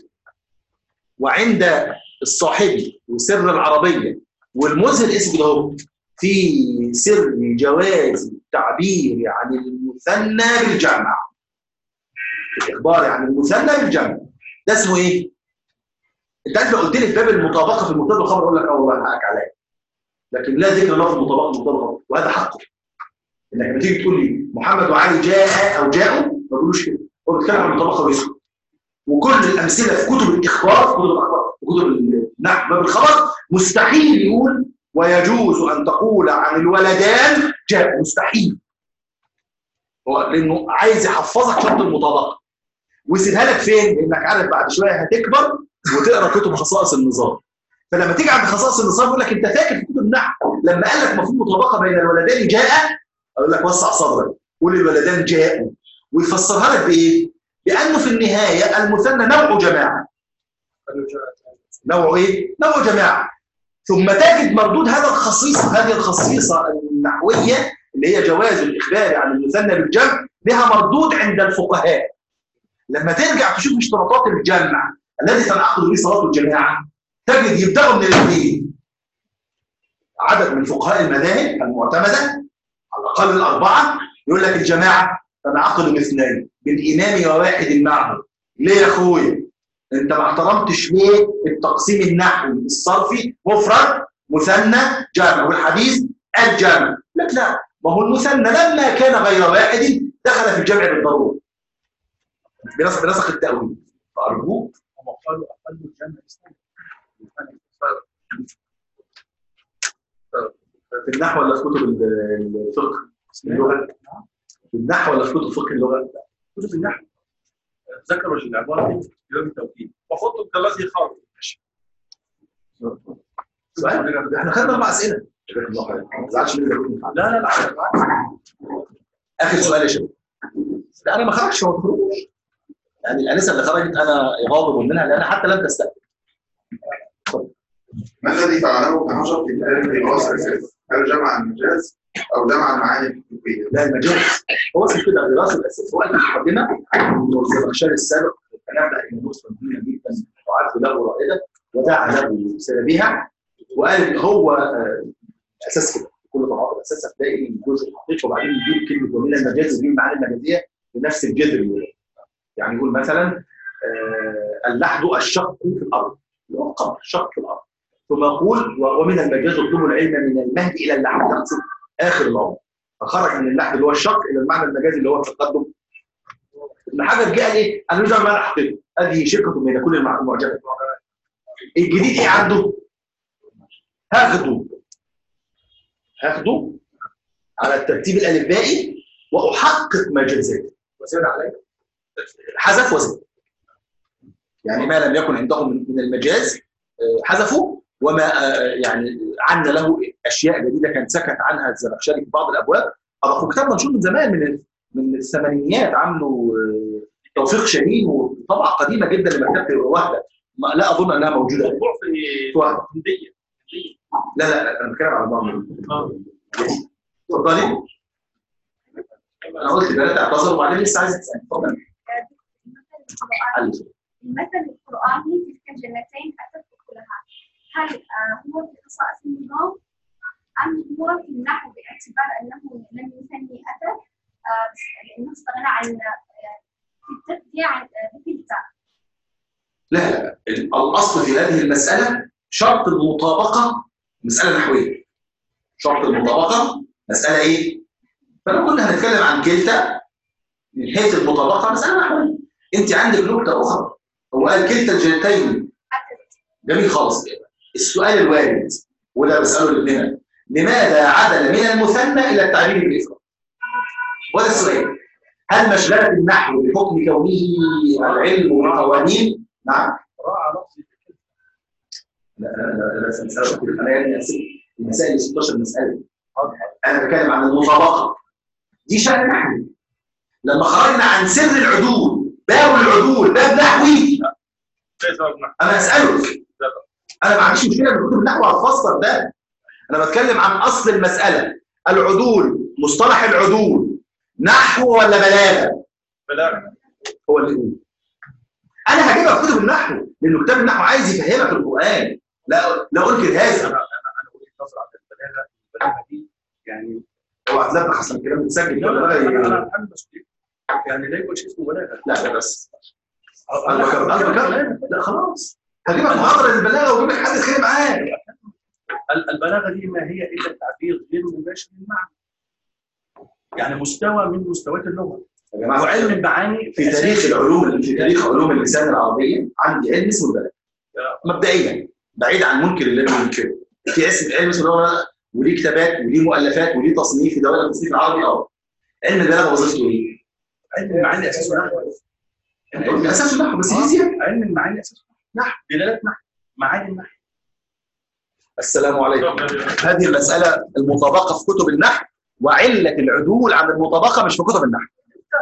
وعند الصاحبي وسر العربية والمذهل اسمه ده هو في سر جواز التعبير عن المثنى بالجمع الإخبار عن المثنى بالجمع ده اسمه إيه؟ أنت عارف لو قلت لي في باب المطابقة في المبتدأ والخبر أقول لك أه والله حقك عليا لكن لا ذكر له في المطابقة المطابقة وهذا حقه انك لما تيجي تقول لي محمد وعلي جاء او جاءوا ما بيقولوش كده هو بيتكلم عن المطابقه ويسكت وكل الامثله في كتب الاخبار كتب الاخبار وكتب النحو باب الخبر مستحيل يقول ويجوز ان تقول عن الولدان جاء مستحيل هو لانه عايز يحفظك شرط المطابقه ويسيبها لك فين؟ لانك عارف بعد شويه هتكبر وتقرا كتب خصائص النظام فلما تيجي عند خصائص النظام يقول لك انت فاكر في كتب النحو لما قال لك المفروض مطابقه بين الولدان جاء اقول لك وسع صدرك قول الولدان جاءوا ويفسرها لك بايه؟ بانه في النهايه المثنى نوع جماعه نوع ايه؟ نوع جماعه ثم تجد مردود هذا الخصيصه هذه الخصيصه النحويه اللي هي جواز الاخبار عن المثنى بالجمع لها مردود عند الفقهاء لما ترجع تشوف اشتراطات الجمع الذي تنعقد به صلاه الجماعه تجد يبداوا من الاثنين عدد من فقهاء المذاهب المعتمده على الاقل الاربعه يقول لك الجماعه تنعقد باثنين بالامام وواحد معه ليه يا اخويا انت ما احترمتش ليه التقسيم النحوي الصرفي مفرد مثنى جمع والحديث الجمع لك لا ما هو المثنى لما كان غير واحد دخل في الجمع بالضروره بنسق بنسق التاويل فارجوك هم قالوا اقل الجمع اثنين في النحو ولا في كتب الفقه اللغه في النحو ولا في كتب فقه اللغه كتب النحو ذكروا العباره دي في باب التوكيد وخطب الذي خرج سؤال احنا خدنا اربع اسئله ما تزعلش مني لا لا لا اخر سؤال يا شباب لا انا ما خرجش هو ما تخرجوش يعني الانسه اللي خرجت انا غاضب منها لان حتى لم تستأذن ما الذي فعله ابن حجر في كتابه الوصف الاساس؟ هل جمع المجاز او جمع المعاني الحقيقيه؟ لا المجاز هو اسمه كده دراسه الاساس هو قال في المقدمه انه الزمخشري السابق تنبأ ان النصره مهمه جدا وعد له رائده ودعا له بسببها وقال هو آه، اساس كده كل طبعات الاساس هتلاقي الجزء الحقيقي وبعدين يجيب كلمه ومن المجاز يجيب المعاني المجازيه بنفس الجذر اللي يعني يقول مثلا آه، اللحد الشق في الارض اللي هو القمر شق في الارض ثم يقول و- ومن المجاز اطلب العلم من المهد الى اللحد تقصد اخر العمر فخرج من اللحد اللي هو الشق الى المعنى المجازي اللي هو التقدم ابن حجر جه قال ايه؟ قال له ده معنى حقيقي هذه شركه بين كل المع- المعجبات الجديد ايه عنده؟ هاخده هاخده على الترتيب الالفبائي واحقق مجازاته وزاد عليه حذف وزاد يعني ما لم يكن عندهم من من المجاز آه، حذفوا وما آه، يعني عن له اشياء جديده كان سكت عنها الزمخشري في بعض الابواب اضافوا كتاب منشور من زمان من من الثمانينيات عامله آه، توفيق شاهين وطبعه قديمه جدا لمكتبه الوهده ما- لا اظن انها موجوده موضوع في في واحده هنديه هنديه لا لا لا انا بتكلم على الموضوع اه اتفضلي انا قلت ثلاثه اعتذروا وبعدين لسه عايز تسال اتفضل حل. المثل القرآني تلك الجنتين أتت أكلها هل آه، هو في خصائص النظام أم هو في النحو باعتبار أنه لم يثني أتت آه، لأنه استغنى عن آه، في التثنية عن آه، بتلك لا لا لا الاصل في هذه المساله شرط المطابقه مساله نحويه شرط المطابقه مساله ايه؟ فلو كنا هنتكلم عن كلتا من حيث المطابقه مساله نحويه انت عندك نكته اخرى هو قال كلتا الجنتين أتت جميل خالص السؤال الوارد وده بساله لابننا لماذا عدل من المثنى الى التعبير بالافراد؟ وده السؤال هل مشغله النحو بحكم كونه العلم والقوانين؟ نعم راعى لفظ لا لا لا لا مسألة كل أنا يعني أسف المسائل 16 مسألة أنا بتكلم عن المطابقة دي شأن نحوي لما خرجنا عن سر العدول باب العدول باب نحوي ليس مجمع أنا أسألك أنا ما عنديش مشكلة في كتب النحو هتفسر ده أنا بتكلم عن أصل المسألة العدول مصطلح العدول نحو ولا بلاغة بلاغه هو اللي يقول أنا هجيبها في كتب النحو لأنه كتاب النحو عايز يفهمك القرآن لا لا أنكر هذا انا انا انا وجهه نظر عن البلاغه البلاغه دي يعني هو هتلاقي حسن الكلام متسجل لا لا كده انا بقى انا ي- اتحمل مسؤوليتي يعني لا يكون شيء اسمه بلاغه لا لا بس انا انا بكمل انا بكمل لا خلاص هجيبك محاضره للبلاغه واجيب لك حد يتخانق معاك ال- البلاغه دي ما هي الا التعبير غير المباشر للمعنى يعني مستوى من مستويات اللغه يا جماعه وعلم المعاني في تاريخ العلوم في تاريخ علوم اللسان العربيه عندي علم اسمه البلاغه مبدئيا بعيد عن منكر الذي ينكره في اسم علم اسمه البلاغة، وليه كتابات وليه مؤلفات وليه تصنيف في دوائر التصنيف العربي اه علم البلاغه وظيفته ايه؟ علم المعاني اساسه نحو علم اساسه نحو بس في زياده علم المعاني اساسه نحو دلاله نحو معاني النحو السلام عليكم هذه المساله المطابقه في كتب النحو وعله العدول عن المطابقه مش في كتب النحو